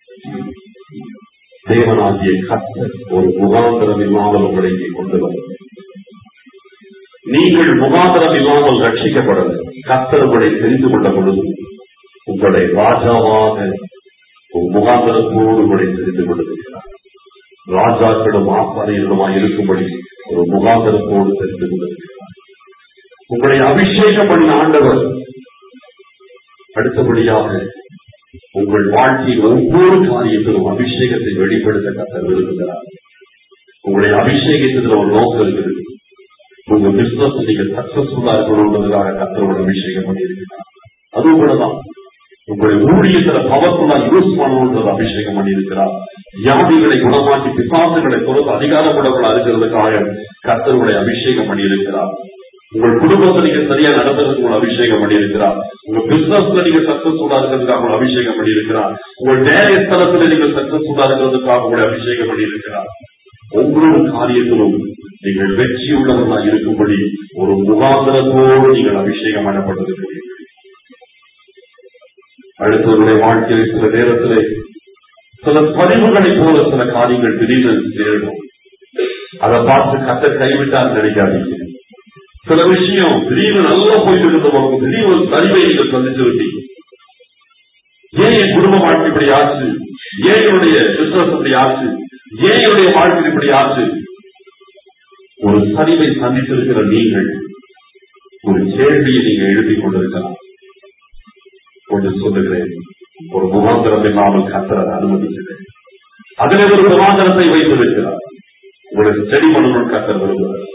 தேவனாகிய கத்தர் ஒரு முகாந்திரம் இல்லாமல் உங்களை இங்கே கொண்டு வந்தார் நீங்கள் முகாந்திரம் இல்லாமல் ரட்சிக்கப்படல கத்தர் உங்களை தெரிந்து கொண்ட பொழுது உங்களை ராஜாவாக ஒரு முகாந்திரத்தோடு உங்களை தெரிந்து கொண்டிருக்கிறார் ராஜாக்களும் ஆசாரியர்களுமாய் இருக்கும்படி ஒரு முகாந்திரத்தோடு தெரிந்து கொண்டிருக்கிறார் உங்களை அபிஷேகம் பண்ணின ஆண்டவர் அடுத்தபடியாக உங்கள் வாழ்க்கையில் ஒவ்வொரு காரியத்திலும் அபிஷேகத்தை வெளிப்படுத்த கத்தர் விரும்புகிறார் உங்களை அபிஷேகத்தில் ஒரு நோக்கம் இருக்குது உங்க பிசினஸ் நீங்க சக்சஸ்ஃபுல்லா இருக்கணும்ன்றதுக்காக கத்தரோட அபிஷேகம் பண்ணியிருக்கிறார் அதுவும் கூடதான் உங்களை ஊழியத்துல பவர்ஃபுல்லா யூஸ் பண்ணணுன்றது அபிஷேகம் பண்ணியிருக்கிறார் வியாதிகளை குணமாக்கி பிசாசுகளை பொறுத்து அதிகாரப்படவர்களா இருக்கிறதுக்காக கத்தருடைய அபிஷேகம் பண்ணியிருக்கிறார் உங்கள் குடும்பத்தை நீங்க சரியா நடத்துறதுக்கு உங்களை அபிஷேகம் பண்ணியிருக்கிறார் உங்க பிசினஸ்ல நீங்க சக்சஸ்ஃபுல்லா இருக்கிறதுக்காக உங்களை அபிஷேகம் பண்ணியிருக்கிறார் உங்கள் வேலை ஸ்தலத்துல நீங்க சக்சஸ்ஃபுல்லா இருக்கிறதுக்காக உங்களை அபிஷேகம் பண்ணியிருக்கிறார் ஒவ்வொரு காரியத்திலும் நீங்கள் வெற்றியுள்ளவர்களா இருக்கும்படி ஒரு முகாந்திரத்தோடு நீங்கள் அபிஷேகம் பண்ணப்பட்டிருக்கிறீர்கள் அடுத்தவருடைய வாழ்க்கையில் சில நேரத்திலே சில பதிவுகளைப் போல சில காரியங்கள் திடீர்னு நேரிடும் அதை பார்த்து கத்த கைவிட்டார் நினைக்காதீங்க சில விஷயம் திடீர்னு நல்லா போயிட்டு இருந்தவங்க திடீர்னு ஒரு சரிவை நீங்கள் சந்திச்சு விட்டீங்க ஏன் என் குடும்ப வாழ்க்கை இப்படி ஆச்சு ஏன் என்னுடைய பிசினஸ் இப்படி ஆச்சு ஏன் என்னுடைய வாழ்க்கை இப்படி ஆச்சு ஒரு சரிவை சந்தித்திருக்கிற நீங்கள் ஒரு கேள்வியை நீங்க எழுதிக் கொண்டிருக்கலாம் ஒன்று சொல்லுகிறேன் ஒரு முகாந்திரம் இல்லாமல் கத்தர அனுமதிக்கிறேன் அதிலே ஒரு முகாந்திரத்தை வைத்திருக்கிறார் உங்களுக்கு ஸ்டடி பண்ணணும் கத்தர் விரும்புகிறார்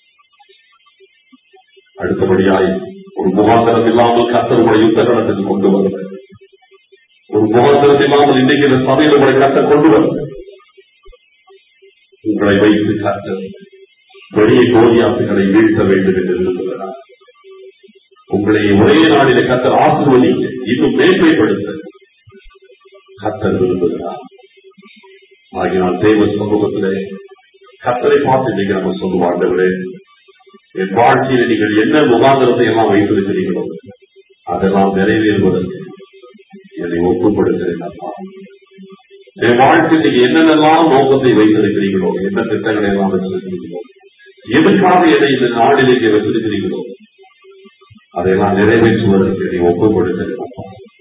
அடுத்தபடியாய் ஒரு முகாந்திரம் இல்லாமல் கத்தர் உங்களை யுத்த கடத்துக்கு கொண்டு வருவார் ஒரு முகாந்திரம் இல்லாமல் இன்றைக்கு இந்த சபையில் உங்களை கத்தர் கொண்டு வருவார் உங்களை வைத்து கத்தர் பெரிய கோரியாசுகளை வீழ்த்த வேண்டும் என்று விரும்புகிறார் உங்களை ஒரே நாளில கத்தர் ஆசிர்வதிக்க இன்னும் மேன்மைப்படுத்த கத்தர் விரும்புகிறார் ஆகினால் தேவ சமூகத்திலே கத்தரை பார்த்து இன்னைக்கு நம்ம சொல்லுவாண்டவரே என் வாழ்க்கையில நீங்கள் என்ன முகாந்திரத்தை எல்லாம் வைத்திருக்கிறீர்களோ அதெல்லாம் நிறைவேறுவதற்கு என்னை ஒப்புப்படுகிறேன் அப்பா என் வாழ்க்கையில் நீங்க என்னென்னலாம் நோக்கத்தை வைத்திருக்கிறீங்களோ என்ன திட்டங்களை எல்லாம் வச்சிருக்கிறீங்களோ எதுக்காக என்னை இந்த நாளில் இங்கே வச்சிருக்கிறீங்களோ அதையெல்லாம் நிறைவேற்றுவதற்கு நீ ஒப்புக் கொடுத்திருக்கோம்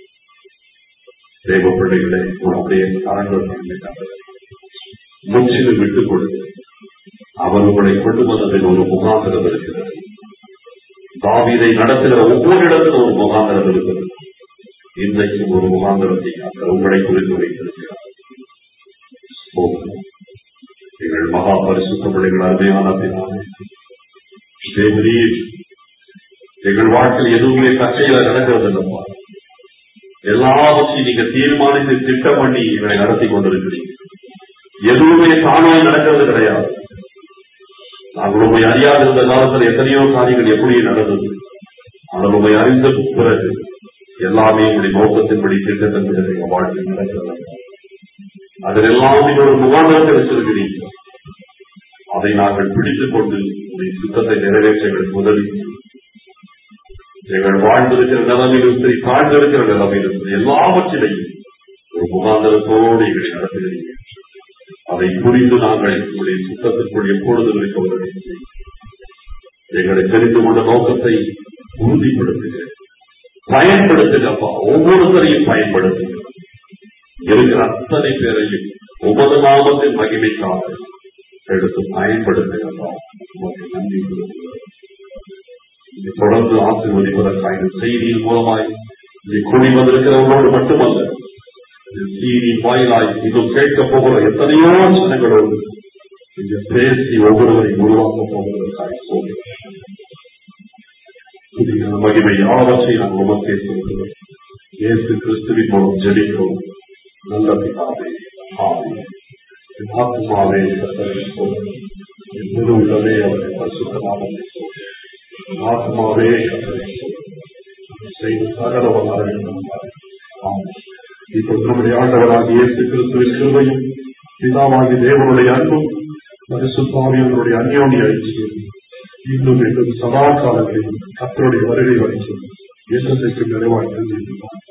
தேவ பிள்ளைகளை உன்னுடைய கரங்கள் பண்ணிட்டாங்க முற்றிலும் விட்டுக் கொடுத்து அவர் உங்களை கொண்டு வந்ததில் ஒரு முகாந்திரம் இருக்கிறது தாவீதை நடத்துகிற ஒவ்வொரு இடத்திலும் ஒரு முகாந்திரம் இருக்கிறது இன்றைக்கு ஒரு முகாந்திரத்தை அவர் உங்களை குறித்து வைத்திருக்கிறார் போதும். எங்கள் மகா பரிசுத்த பிள்ளைகள் அருமையான பிதாவே தேவரீர் எங்கள் வாழ்க்கையில் எதுவுமே தற்செயல நடக்கிறது இல்லப்பா எல்லாவற்றையும் நீங்க தீர்மானித்து திட்டம் பண்ணி எங்களை நடத்தி கொண்டிருக்கிறீங்க எதுவுமே தானாய் நடக்கிறது கிடையாது நாங்கள் உண்மை அறியாதிருந்த காலத்தில் எத்தனையோ காரியங்கள் எப்படி நடந்தது ஆனால் உண்மை அறிந்த பிறகு எல்லாமே உங்களுடைய நோக்கத்தின்படி திட்டத்தின்படி எங்கள் வாழ்க்கையில் நடக்கிறது அதில் எல்லாம் நீங்க ஒரு முகாந்திரத்தை வச்சிருக்கிறீங்க அதை நாங்கள் பிடித்துக் கொண்டு உங்களுடைய சுத்தத்தை நிறைவேற்ற எங்களுக்கு உதவி செய்யும். எங்கள் வாழ்ந்திருக்கிற நிலைமையிலும் சரி தாழ்ந்திருக்கிற நிலைமையிலும் சரி எல்லாவற்றிலையும் ஒரு முகாந்திரத்தோடு எங்களை நடத்துகிறீங்க அதை புரிந்து நாங்கள் உங்களுடைய சுத்தத்திற்குள் எப்பொழுதும் இருக்க உதவி செய்யும். எங்களை தெரிந்து கொண்ட நோக்கத்தை உறுதிப்படுத்துக பயன்படுத்துகப்பா ஒவ்வொருத்தரையும் பயன்படுத்துக இருக்கிற அத்தனை பேரையும் உமது நாமத்தின் மகிமைக்காக எடுத்து பயன்படுத்துகப்பா உமக்கு நன்றி கூறுகிறோம். இதை தொடர்ந்து ஆசீர்வதிப்பதற்காக இந்த செய்தியின் மூலமாய் இதை கூடி வந்திருக்கிறவர்களோடு மட்டுமல்ல இந்த செய்தி வாயிலாய் இன்னும் கேட்கப் போகிற எத்தனையோ ஜனங்களோடு இந்த பேசி ஒவ்வொருவரையும் உருவாக்க போவதற்காக சொல்கிறேன் புதிய மகிமை யாவற்றையும் நாங்கள் உமக்கே சொல்கிறோம் இயேசு கிறிஸ்துவின் மூலம் ஜெபிக்கிறோம் நல்ல பிதாவே ஆமென். என் ஆத்மாவே கர்த்தரை சோதனை என் முழு உள்ளவே அவரை பரிசுத்தமாக சோதனை என் ஆத்மாவே கர்த்தரை சோதனை செய்த சகல வல்லவரையும் ஆமென். இப்போது நம்முடைய ஆண்டவராக இயேசு கிறிஸ்துவின் கிருபையும் பிதாவாகி தேவனுடைய அன்பும் பரிசுத்தாவியனுடைய அந்யோன்ய ஐக்கியம் இன்னும் என்றும் சதா காலங்களிலும் கத்தருடைய வருகை வரைக்கும் என்றைக்கு நிறைவாய் தந்திருக்கிறார்